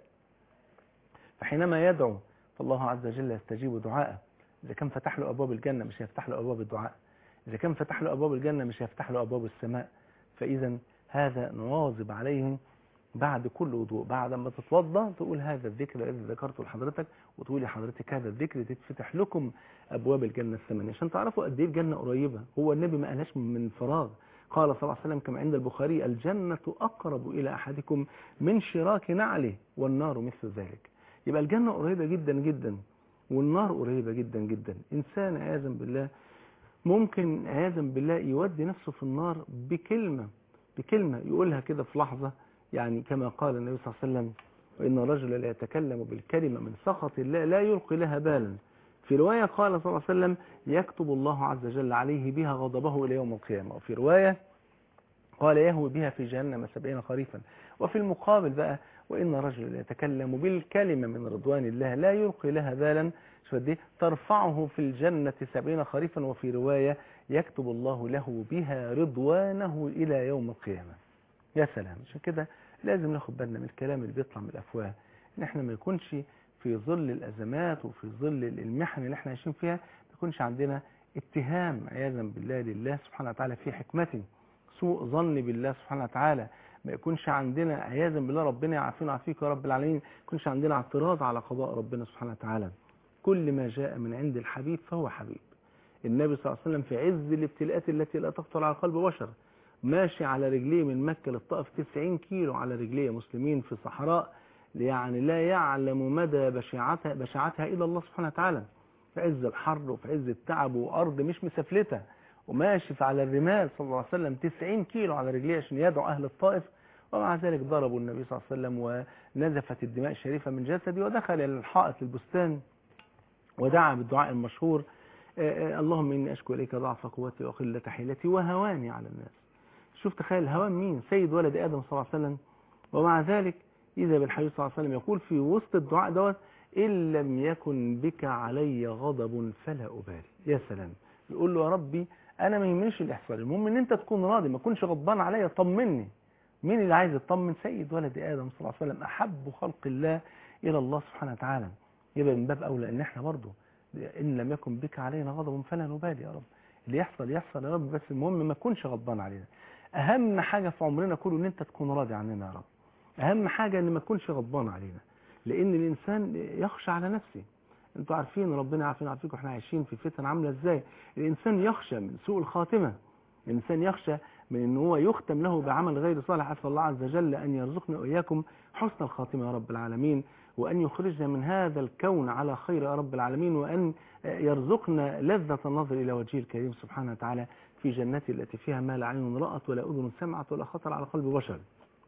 فحينما يدعو فالله عز وجل يستجيب دعاءه إذا كان فتح له أبواب الجنة مش هيفتح له أبواب الدعاء إذا كان فتح له أبواب الجنة مش هيفتح له أبواب السماء فإذا هذا نواظب عليه بعد كل وضوء بعد ما تتوضا تقول هذا الذكر الذي ذكرته لحضرتك وتقولي حضرتك هذا الذكر تتفتح لكم ابواب الجنه الثمانيه عشان تعرفوا قد ايه الجنه قريبه هو النبي ما قالهاش من فراغ قال صلى الله عليه وسلم كما عند البخاري الجنة أقرب إلى أحدكم من شراك نعله والنار مثل ذلك يبقى الجنة قريبة جدا جدا والنار قريبة جدا جدا إنسان عياذا بالله ممكن عياذا بالله يودي نفسه في النار بكلمة بكلمة يقولها كده في لحظة يعني كما قال النبي صلى الله عليه وسلم وإن الرجل لا يتكلم بالكلمة من سخط الله لا يلقي لها بالا في رواية قال صلى الله عليه وسلم يكتب الله عز وجل عليه بها غضبه إلى يوم القيامة وفي رواية قال يهوي بها في جهنم سبعين خريفا وفي المقابل بقى وإن رجل يتكلم بالكلمة من رضوان الله لا يلقي لها بالا دي ترفعه في الجنة سبعين خريفا وفي رواية يكتب الله له بها رضوانه إلى يوم القيامة يا سلام عشان كده لازم ناخد بالنا من الكلام اللي بيطلع من الافواه ان احنا ما يكونش في ظل الازمات وفي ظل المحن اللي احنا عايشين فيها ما يكونش عندنا اتهام عياذا بالله لله سبحانه وتعالى في حكمته سوء ظن بالله سبحانه وتعالى ما يكونش عندنا عياذا بالله ربنا يعافينا ويعافيك يا رب العالمين ما يكونش عندنا اعتراض على قضاء ربنا سبحانه وتعالى كل ما جاء من عند الحبيب فهو حبيب النبي صلى الله عليه وسلم في عز الابتلاءات التي لا تخطر على قلب بشر ماشي على رجليه من مكة للطائف 90 كيلو على رجليه مسلمين في صحراء يعني لا يعلم مدى بشاعتها, بشاعتها إلا الله سبحانه وتعالى في عز الحر وفي عز التعب وأرض مش مسفلتة وماشي على الرمال صلى الله عليه وسلم 90 كيلو على رجليه عشان يدعو أهل الطائف ومع ذلك ضربوا النبي صلى الله عليه وسلم ونزفت الدماء الشريفة من جسده ودخل إلى الحائط البستان ودعا بالدعاء المشهور آه، آه، اللهم إني أشكو إليك ضعف قوتي وقلة حيلتي وهواني على الناس شوف تخيل هوان مين سيد ولد آدم صلى الله عليه وسلم ومع ذلك إذا بالحبيب صلى الله عليه وسلم يقول في وسط الدعاء دوت إن لم يكن بك علي غضب فلا أبالي يا سلام يقول له يا ربي أنا ما يهمنيش اللي يحصل المهم إن أنت تكون راضي ما تكونش غضبان عليا طمني مين اللي عايز يطمن سيد ولد آدم صلى الله عليه وسلم أحب خلق الله إلى الله سبحانه وتعالى يبقى من باب أولى إن إحنا برضه إن لم يكن بك علينا غضب فلا نبالي يا رب اللي يحصل يحصل يا رب بس المهم ما تكونش غضبان علينا أهم حاجة في عمرنا كله إن أنت تكون راضي عننا يا رب أهم حاجة إن ما تكونش غضبان علينا لأن الإنسان يخشى على نفسه أنتوا عارفين ربنا عارفين عارفينكم إحنا عايشين في فتن عاملة إزاي الإنسان يخشى من سوء الخاتمة الإنسان يخشى من أن هو يختم له بعمل غير صالح أسأل الله عز وجل أن يرزقنا وإياكم حسن الخاتمة يا رب العالمين وأن يخرجنا من هذا الكون على خير يا رب العالمين وأن يرزقنا لذة النظر إلى وجهه الكريم سبحانه وتعالى في جنته التي فيها ما لا عين رأت ولا أذن سمعت ولا خطر على قلب بشر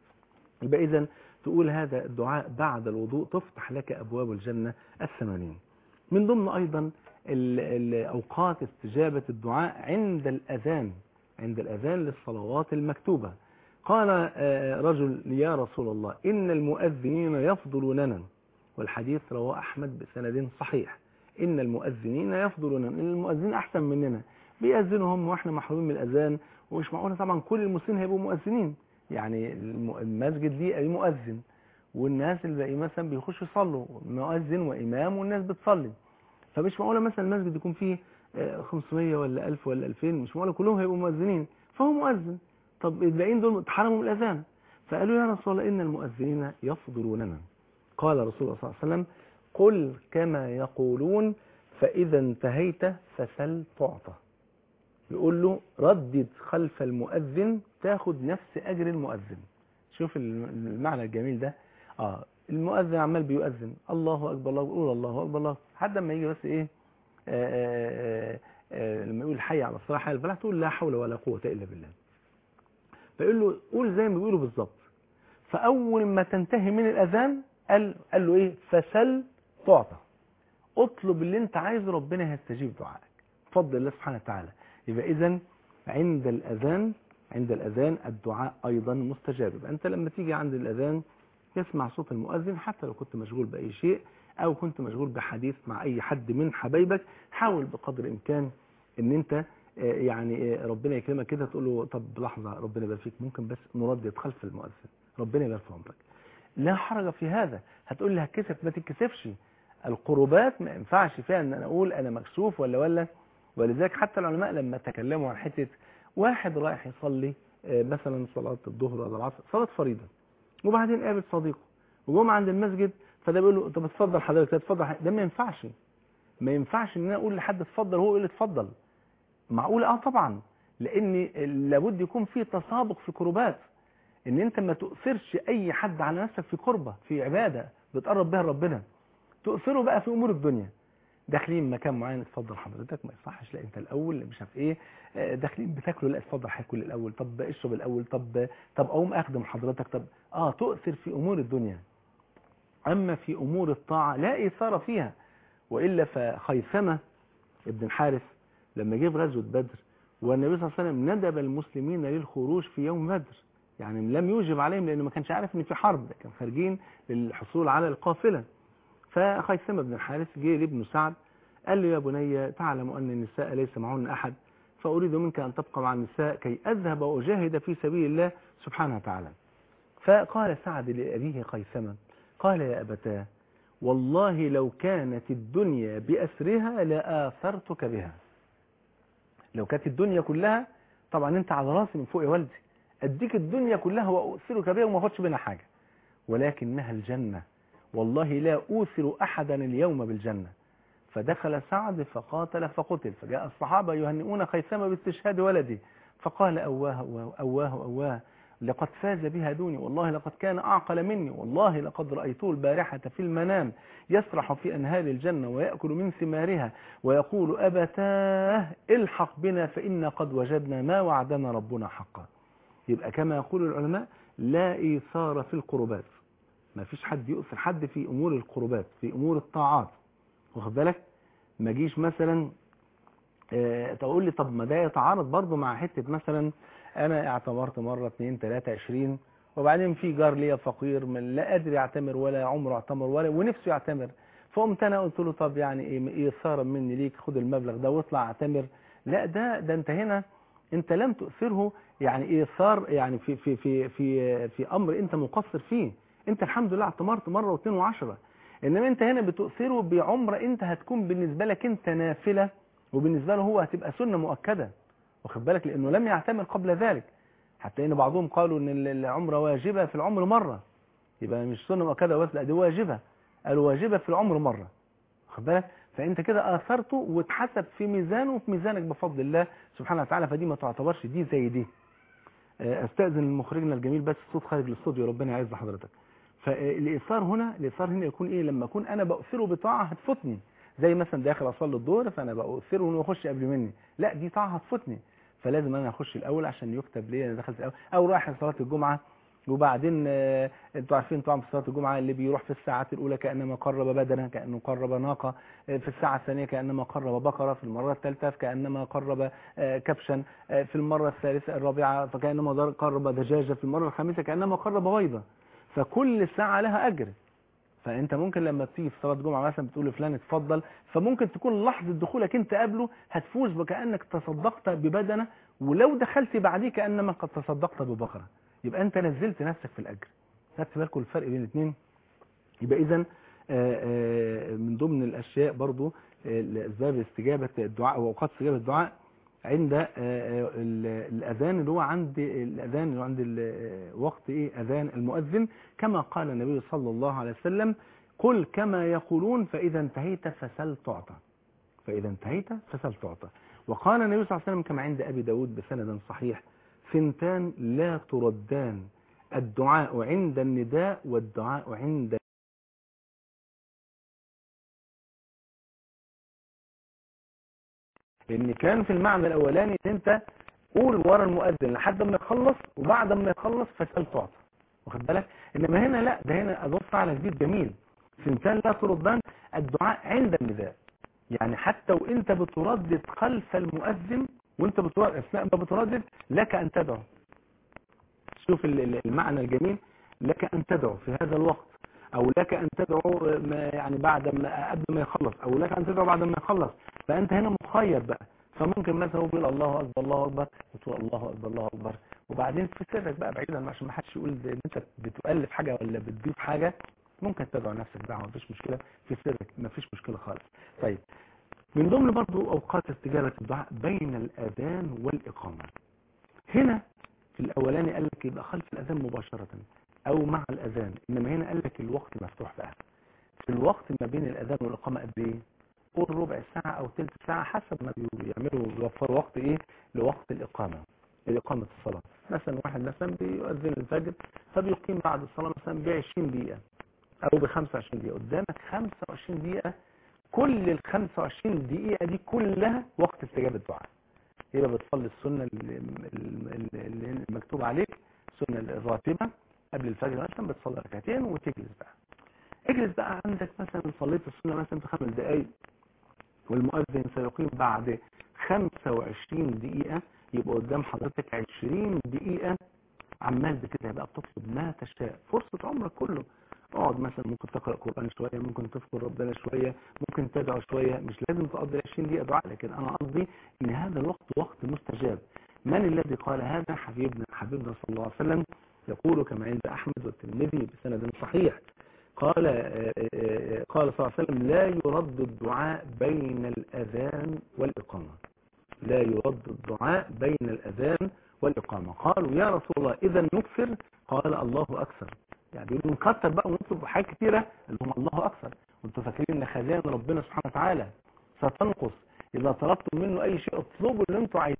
يبقى إذا تقول هذا الدعاء بعد الوضوء تفتح لك أبواب الجنة الثمانين من ضمن أيضا ال- ال- أوقات استجابة الدعاء عند الأذان عند الأذان للصلوات المكتوبة قال آه، رجل يا رسول الله إن المؤذنين يفضلوننا والحديث رواه أحمد بسند صحيح إن المؤذنين يفضلوننا إن المؤذنين أحسن مننا بيأذنوا هم وإحنا محرومين من الأذان ومش معقولة طبعا كل المسلمين هيبقوا مؤذنين يعني الم- المسجد ليه أي مؤذن والناس اللي باقي مثلا بيخشوا يصلوا مؤذن وإمام والناس بتصلي فمش معقولة مثلا المسجد يكون فيه آه، 500 ولا 1000 ولا 2000 مش معقولة كلهم هيبقوا مؤذنين فهو مؤذن طب الباقيين دول اتحرموا من الأذان فقالوا يا رسول الله إن المؤذنين يفضلوننا قال رسول الله صلى الله عليه وسلم قل كما يقولون فإذا انتهيت فسل تعطى يقول له ردد خلف المؤذن تاخد نفس أجر المؤذن شوف المعنى الجميل ده اه المؤذن عمال بيؤذن الله أكبر الله يقول الله أكبر الله حد ما يجي بس إيه آه، آه، آه، لما يقول حي على الصلاة حي على الفلاح تقول لا حول ولا قوة إلا بالله فيقول له قول زي ما بيقولوا بالظبط فأول ما تنتهي من الأذان قال, قال له إيه فسل تعطى اطلب اللي انت عايزه ربنا هيستجيب دعائك بفضل الله سبحانه وتعالى يبقى إذا عند الأذان عند الأذان الدعاء أيضا مستجاب يبقى أنت لما تيجي عند الأذان تسمع صوت المؤذن حتى لو كنت مشغول بأي شيء أو كنت مشغول بحديث مع أي حد من حبايبك حاول بقدر الإمكان ان انت آه، يعني آه، ربنا يكرمك كده تقول له طب لحظة ربنا يبارك فيك ممكن بس نردد خلف المؤذن ربنا يبارك في عمرك لا حرج في هذا هتقول لي هتكسف ما تتكسفش القربات ما ينفعش فيها ان انا اقول انا مكسوف ولا ولا ولذلك حتى العلماء لما تكلموا عن حته واحد رايح يصلي آه، مثلا صلاه الظهر ولا العصر صلاه فريضه وبعدين قابل صديقه وجم عند المسجد فده بيقول له طب اتفضل حضرتك اتفضل حضرتك. ده ما ينفعش ما ينفعش ان انا اقول لحد اتفضل وهو يقول لي اتفضل معقول اه طبعا لان لابد يكون في تسابق في كربات ان انت ما تؤثرش اي حد على نفسك في قربة في عبادة بتقرب بها ربنا تؤثره بقى في امور الدنيا داخلين مكان معين اتفضل حضرتك ما يصحش لا انت الاول مش عارف ايه آه، داخلين بتاكلوا لا اتفضل هاكل الاول طب اشرب الاول طب طب اقوم اخدم حضرتك طب اه تؤثر في امور الدنيا اما في امور الطاعه لا اثاره فيها والا فخيثمه ابن الحارث لما جه في غزوه بدر والنبي صلى الله عليه وسلم ندب المسلمين للخروج في يوم بدر يعني لم يوجب عليهم لانه ما كانش عارف ان في حرب كان خارجين للحصول على القافله فخيثمه بن الحارث جه لابن سعد قال له يا بني تعلم ان النساء ليس معهن احد فاريد منك ان تبقى مع النساء كي اذهب واجاهد في سبيل الله سبحانه وتعالى فقال سعد لأبيه قيسما قال يا أبتاه والله لو كانت الدنيا بأسرها لآثرتك بها لو كانت الدنيا كلها طبعا انت على راسي من فوق يا والدي اديك الدنيا كلها واؤثرك بها وما اخدش منها حاجه ولكنها الجنه والله لا اوثر احدا اليوم بالجنه فدخل سعد فقاتل فقتل فجاء الصحابه يهنئون خيثمه باستشهاد ولده فقال اواه اواه اواه, أواه لقد فاز بها دوني والله لقد كان أعقل مني والله لقد رأيته البارحة في المنام يسرح في أنهار الجنة ويأكل من ثمارها ويقول أبتاه الحق بنا فإنا قد وجدنا ما وعدنا ربنا حقا يبقى كما يقول العلماء لا إيثار في القربات ما فيش حد يؤثر حد في أمور القربات في أمور الطاعات واخد بالك ما جيش مثلا اه تقول لي طب ما ده يتعارض برضه مع حتة مثلا انا اعتمرت مرة اتنين تلاتة عشرين وبعدين في جار ليا فقير من لا قادر يعتمر ولا عمره اعتمر ولا ونفسه يعتمر فقمت انا قلت له طب يعني ايه ايثارا مني ليك خد المبلغ ده واطلع اعتمر لا ده ده انت هنا انت لم تؤثره يعني ايثار يعني في في في في في امر انت مقصر فيه انت الحمد لله اعتمرت مره واثنين وعشرة انما انت هنا بتؤثره بعمره انت هتكون بالنسبه لك انت نافله وبالنسبه له هو هتبقى سنه مؤكده واخد بالك لانه لم يعتمر قبل ذلك حتى ان بعضهم قالوا ان العمره واجبه في العمر مره يبقى مش سنه مؤكده بس لا دي واجبه قالوا واجبه في العمر مره واخد بالك فانت كده اثرته واتحسب في ميزانه وفي ميزانك بفضل الله سبحانه وتعالى فدي ما تعتبرش دي زي دي استاذن مخرجنا الجميل بس الصوت خارج الاستوديو ربنا يعز حضرتك فالايثار هنا الايثار هنا يكون ايه لما اكون انا باثره بطاعه هتفوتني زي مثلا داخل اصلي الظهر فانا باثره انه يخش قبل مني لا دي طاعه هتفوتني فلازم انا اخش الاول عشان يكتب لي انا دخلت الاول او رايح صلاه الجمعه وبعدين آه، انتوا عارفين طبعا في صلاه الجمعه اللي بيروح في الساعات الاولى كانما قرب بدنه كانه قرب ناقه آه، في الساعه الثانيه كانما قرب بقره في المره الثالثه كانما قرب آه، كبشا آه، في المره الثالثه الرابعه فكانما در- قرب دجاجه في المره الخامسه كانما قرب بيضه فكل ساعه لها اجر فانت ممكن لما تيجي في صلاه الجمعه مثلا بتقول لفلان اتفضل فممكن تكون لحظه دخولك انت قبله هتفوز وكانك تصدقت ببدنه ولو دخلت بعديه كانما قد تصدقت ببقره يبقى انت نزلت نفسك في الاجر خدت بالكم الفرق بين الاثنين يبقى اذا من ضمن الاشياء برضو آه، اسباب استجابه الدعاء واوقات استجابه الدعاء عند آه، آه، ال- الاذان اللي هو عند الاذان اللي هو عند ال- وقت ايه اذان المؤذن كما قال النبي صلى الله عليه وسلم قل كما يقولون فاذا انتهيت فسل تعطى فاذا انتهيت فسل تعطى وقال النبي صلى الله عليه وسلم كما عند ابي داود بسند صحيح ثنتان لا تردان الدعاء عند النداء والدعاء عند لان كان في المعنى الاولاني ان انت قول ورا المؤذن لحد ما يخلص وبعد ما يخلص فاسال تعطى واخد بالك انما هنا لا ده هنا اضاف على جديد جميل ثنتان لا تردان الدعاء عند النداء يعني حتى وانت بتردد خلف المؤذن وانت بتردد اثناء ما بتردد لك ان تدعو شوف ال- ال- المعنى الجميل لك ان تدعو في هذا الوقت او لك ان تدعو ما يعني بعد ما قبل ما يخلص او لك ان تدعو بعد ما يخلص فانت هنا مخير بقى فممكن مثلا هو بيقول الله اكبر الله اكبر وتقول الله اكبر الله اكبر وبعدين في سرك بقى بعيدا عشان ما حدش يقول ده ان انت بتؤلف حاجه ولا بتضيف حاجه ممكن تدعو نفسك دعوه مفيش مشكله في سرك مفيش مشكله خالص طيب من ضمن برضو اوقات استجابه الدعاء بين الاذان والاقامه هنا في الاولاني قال لك يبقى خلف الاذان مباشره او مع الاذان انما هنا قال لك الوقت مفتوح بقى في الوقت ما بين الاذان والاقامه قد ايه قول ربع ساعه او ثلث ساعه حسب ما بيعملوا بيوفروا وقت ايه لوقت الاقامه الاقامه الصلاه مثلا واحد مثلا بيؤذن الفجر فبيقيم بعد الصلاه مثلا ب 20 دقيقه او ب 25 دقيقه قدامك 25 دقيقه كل ال 25 دقيقه دي كلها وقت استجابه الدعاء يبقى بتصلي السنه اللي اللي- اللي المكتوب عليك السنه الراتبه قبل الفجر مثلا بتصلي ركعتين وتجلس بقى اجلس بقى عندك مثلا صليت السنه مثلا في خمس دقائق والمؤذن سيقيم بعد 25 دقيقه يبقى قدام حضرتك 20 دقيقه عمال بكده بقى بتطلب ما تشاء فرصه عمرك كله اقعد مثلا ممكن تقرا قران شويه ممكن تذكر ربنا شويه ممكن تدعو شويه مش لازم تقضي 20 دقيقه دعاء لكن انا قصدي ان هذا الوقت وقت مستجاب من الذي قال هذا حبيبنا حبيبنا صلى الله عليه وسلم يقول كما عند أحمد والترمذي بسند صحيح قال آه، آه، قال صلى الله عليه وسلم لا يرد الدعاء بين الأذان والإقامة لا يرد الدعاء بين الأذان والإقامة قالوا يا رسول الله إذا نكثر قال الله أكثر يعني بيقولوا نكتر بقى ونطلب حاجات كتيرة اللي هم الله أكثر وانتوا فاكرين ان خزائن ربنا سبحانه وتعالى ستنقص إذا طلبتم منه أي شيء اطلبوا اللي انتوا عايزينه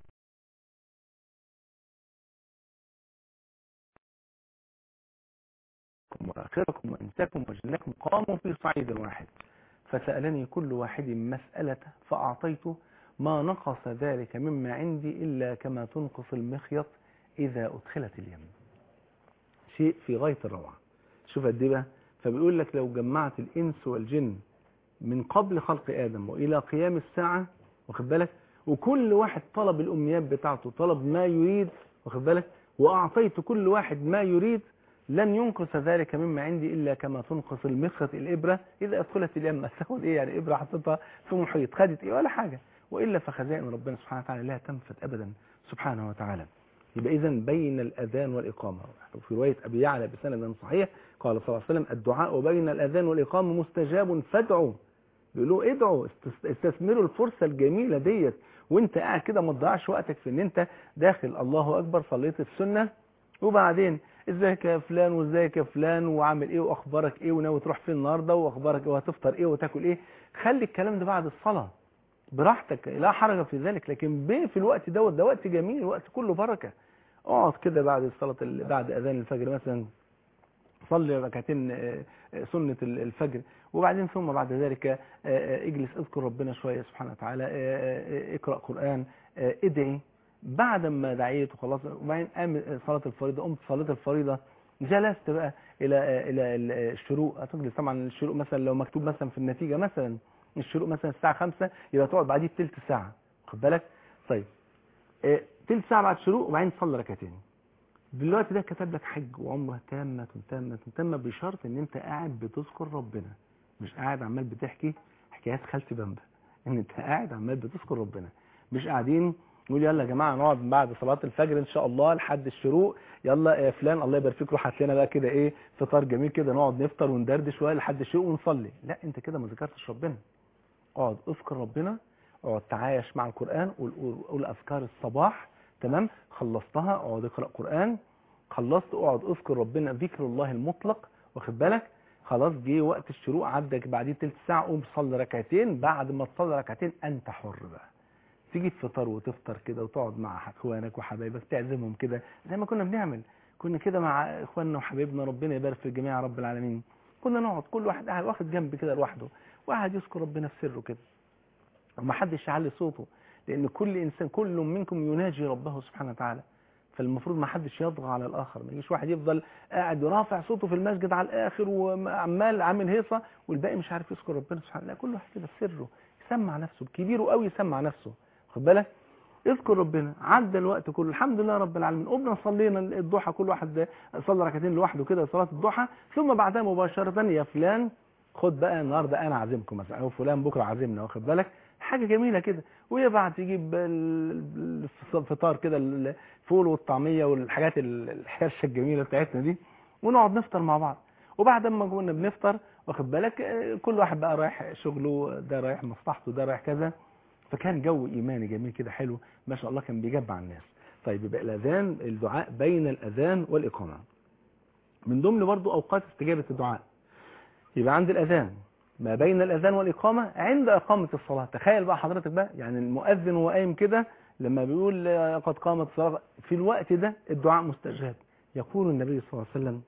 وآخركم وإنساكم وجلكم قاموا في صعيد واحد فسألني كل واحد مسألة فأعطيته ما نقص ذلك مما عندي إلا كما تنقص المخيط إذا أدخلت اليم شيء في غاية الروعة شوف قد ايه بقى فبيقول لك لو جمعت الإنس والجن من قبل خلق آدم وإلى قيام الساعة واخد بالك وكل واحد طلب الأمنيات بتاعته طلب ما يريد واخد بالك وأعطيت كل واحد ما يريد لن ينقص ذلك مما عندي إلا كما تنقص المخرة الإبرة إذا أدخلت اليم تاخد إيه يعني إبرة حطيتها في محيط خدت إيه ولا حاجة وإلا فخزائن ربنا سبحانه وتعالى لا تنفد أبدا سبحانه وتعالى يبقى إذا بين الأذان والإقامة وفي رواية أبي يعلى بسند صحيح قال صلى الله عليه وسلم الدعاء بين الأذان والإقامة مستجاب فادعوا بيقولوا ادعوا است- استثمروا الفرصة الجميلة ديت وانت قاعد كده ما تضيعش وقتك في ان انت داخل الله اكبر صليت السنة وبعدين ازيك يا فلان وازيك يا فلان وعامل ايه واخبارك ايه وناوي تروح فين النهارده واخبارك ايه وهتفطر ايه وتاكل ايه خلي الكلام ده بعد الصلاة براحتك لا حرج في ذلك لكن بيه في الوقت دوت ده وقت جميل وقت كله بركة اقعد كده بعد صلاة ال- بعد اذان الفجر مثلا صلي ركعتين آه، آه، سنة ال- الفجر وبعدين ثم بعد ذلك آه، آه، اجلس اذكر ربنا شوية سبحانه وتعالى آه، آه، اقرأ قرآن آه، ادعي بعد ما دعيت وخلاص وبعدين قام صلاة الفريضة قمت صلاة الفريضة جلست بقى الى آه، الى ال- آه، الشروق هتجلس طبعا الشروق مثلا لو مكتوب مثلا في النتيجة مثلا الشروق مثلا الساعة 5 يبقى تقعد بعديه بتلت ساعة خد بالك طيب آه، تلت ساعة بعد الشروق وبعدين تصلي ركعتين دلوقتي ده كتب لك حج وعمره تامة تامة تامة بشرط ان انت قاعد بتذكر ربنا مش قاعد عمال بتحكي حكايات خالتي بامبا ان انت قاعد عمال بتذكر ربنا مش قاعدين نقول يلا يا جماعه نقعد بعد صلاه الفجر ان شاء الله لحد الشروق يلا يا فلان الله يبارك فيك روح هات لنا بقى كده ايه فطار جميل كده نقعد نفطر وندردش شويه لحد الشروق ونصلي لا انت كده ما ذكرتش ربنا اقعد اذكر ربنا اقعد تعايش مع القران قول قول- قول اذكار الصباح تمام خلصتها اقعد اقرا قران خلصت اقعد اذكر ربنا ذكر الله المطلق واخد بالك خلاص جه وقت الشروق عدك بعديه تلت ساعه قوم صلي ركعتين بعد ما تصلي ركعتين انت حر بقى تيجي تفطر وتفطر كده وتقعد مع اخوانك وحبايبك تعزمهم كده زي ما كنا بنعمل كنا كده مع اخواننا وحبايبنا ربنا يبارك في الجميع يا رب العالمين كنا نقعد كل واحد قاعد واخد جنب كده لوحده وقاعد يذكر ربنا في سره كده ومحدش يعلي صوته لان كل انسان كل منكم يناجي ربه سبحانه وتعالى فالمفروض ما حدش يطغى على الاخر ما يجيش واحد يفضل قاعد رافع صوته في المسجد على الاخر وعمال عامل هيصه والباقي مش عارف يذكر ربنا سبحانه لا كل واحد كده في سره يسمع نفسه كبيره قوي يسمع نفسه خد بالك اذكر ربنا عدى الوقت كله الحمد لله رب العالمين قمنا صلينا الضحى كل واحد صلى ركعتين لوحده كده صلاه الضحى ثم بعدها مباشره يا فلان خد بقى النهارده انا عازمكم مثلا او فلان بكره عازمنا واخد بالك حاجه جميله كده ويبعت يجيب ال- الفطار كده الفول والطعميه والحاجات ال- الحرشه الجميله بتاعتنا دي ونقعد نفطر مع بعض وبعد ما كنا بنفطر واخد بالك آه، كل واحد بقى رايح شغله ده رايح مصلحته ده رايح كذا فكان جو ايماني جميل كده حلو ما شاء الله كان بيجمع الناس طيب يبقى الاذان الدعاء بين الاذان والاقامه من ضمن برضو اوقات استجابه الدعاء يبقى عند الاذان ما بين الاذان والاقامه عند اقامه الصلاه تخيل بقى حضرتك بقى يعني المؤذن وهو قايم كده لما بيقول آه، قد قامت الصلاه في الوقت ده الدعاء مستجاب يقول النبي صلى الله عليه وسلم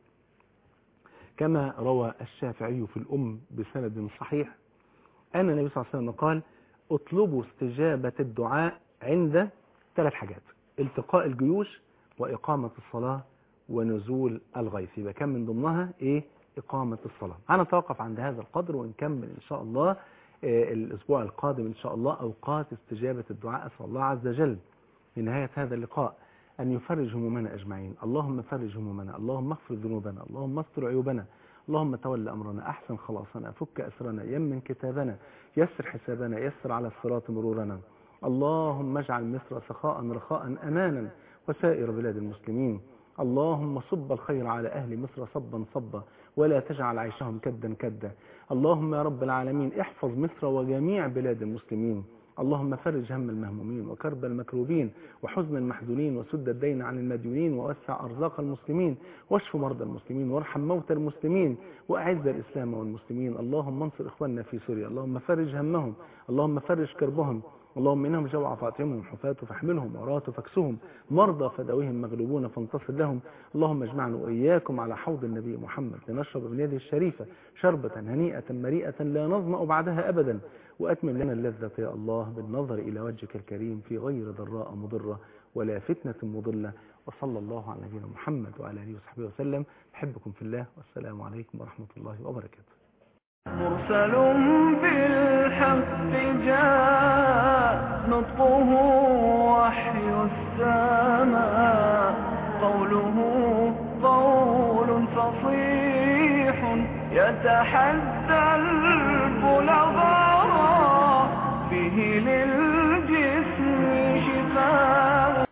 كما روى الشافعي في الأم بسند صحيح أن النبي صلى الله عليه وسلم قال اطلبوا استجابة الدعاء عند ثلاث حاجات التقاء الجيوش وإقامة الصلاة ونزول الغيث يبقى كان من ضمنها إيه إقامة الصلاة هنتوقف عند هذا القدر ونكمل إن شاء الله آه، الأسبوع القادم إن شاء الله أوقات استجابة الدعاء أسأل الله عز وجل في نهاية هذا اللقاء أن يفرج همومنا أجمعين اللهم فرج همومنا اللهم اغفر ذنوبنا اللهم استر عيوبنا اللهم تول أمرنا أحسن خلاصنا فك أسرنا يمن كتابنا يسر حسابنا يسر على الصراط مرورنا اللهم اجعل مصر سخاء رخاء أمانا وسائر بلاد المسلمين اللهم صب الخير على أهل مصر صبا صبا ولا تجعل عيشهم كدا كدا اللهم يا رب العالمين احفظ مصر وجميع بلاد المسلمين اللهم فرج هم المهمومين وكرب المكروبين وحزن المحزونين وسد الدين عن المديونين ووسع أرزاق المسلمين واشف مرضى المسلمين وارحم موتى المسلمين وأعز الإسلام والمسلمين اللهم انصر إخواننا في سوريا اللهم فرج همهم اللهم فرج كربهم اللهم إنهم جوع فاطعمهم حفاة فاحملهم عراة فاكسهم مرضى فدويهم مغلوبون فانتصر لهم اللهم اجمعنا وإياكم على حوض النبي محمد لنشرب من يده الشريفة شربة هنيئة مريئة لا نظمأ بعدها أبدا وأتمم لنا اللذة يا الله بالنظر إلى وجهك الكريم في غير ضراء مضرة ولا فتنة مضلة وصلى الله على نبينا محمد وعلى آله وصحبه وسلم أحبكم في الله والسلام عليكم ورحمة الله وبركاته مرسل بالحق جاء نطقه وحي السماء قوله قول فصيح يتحدى البلغاء به لله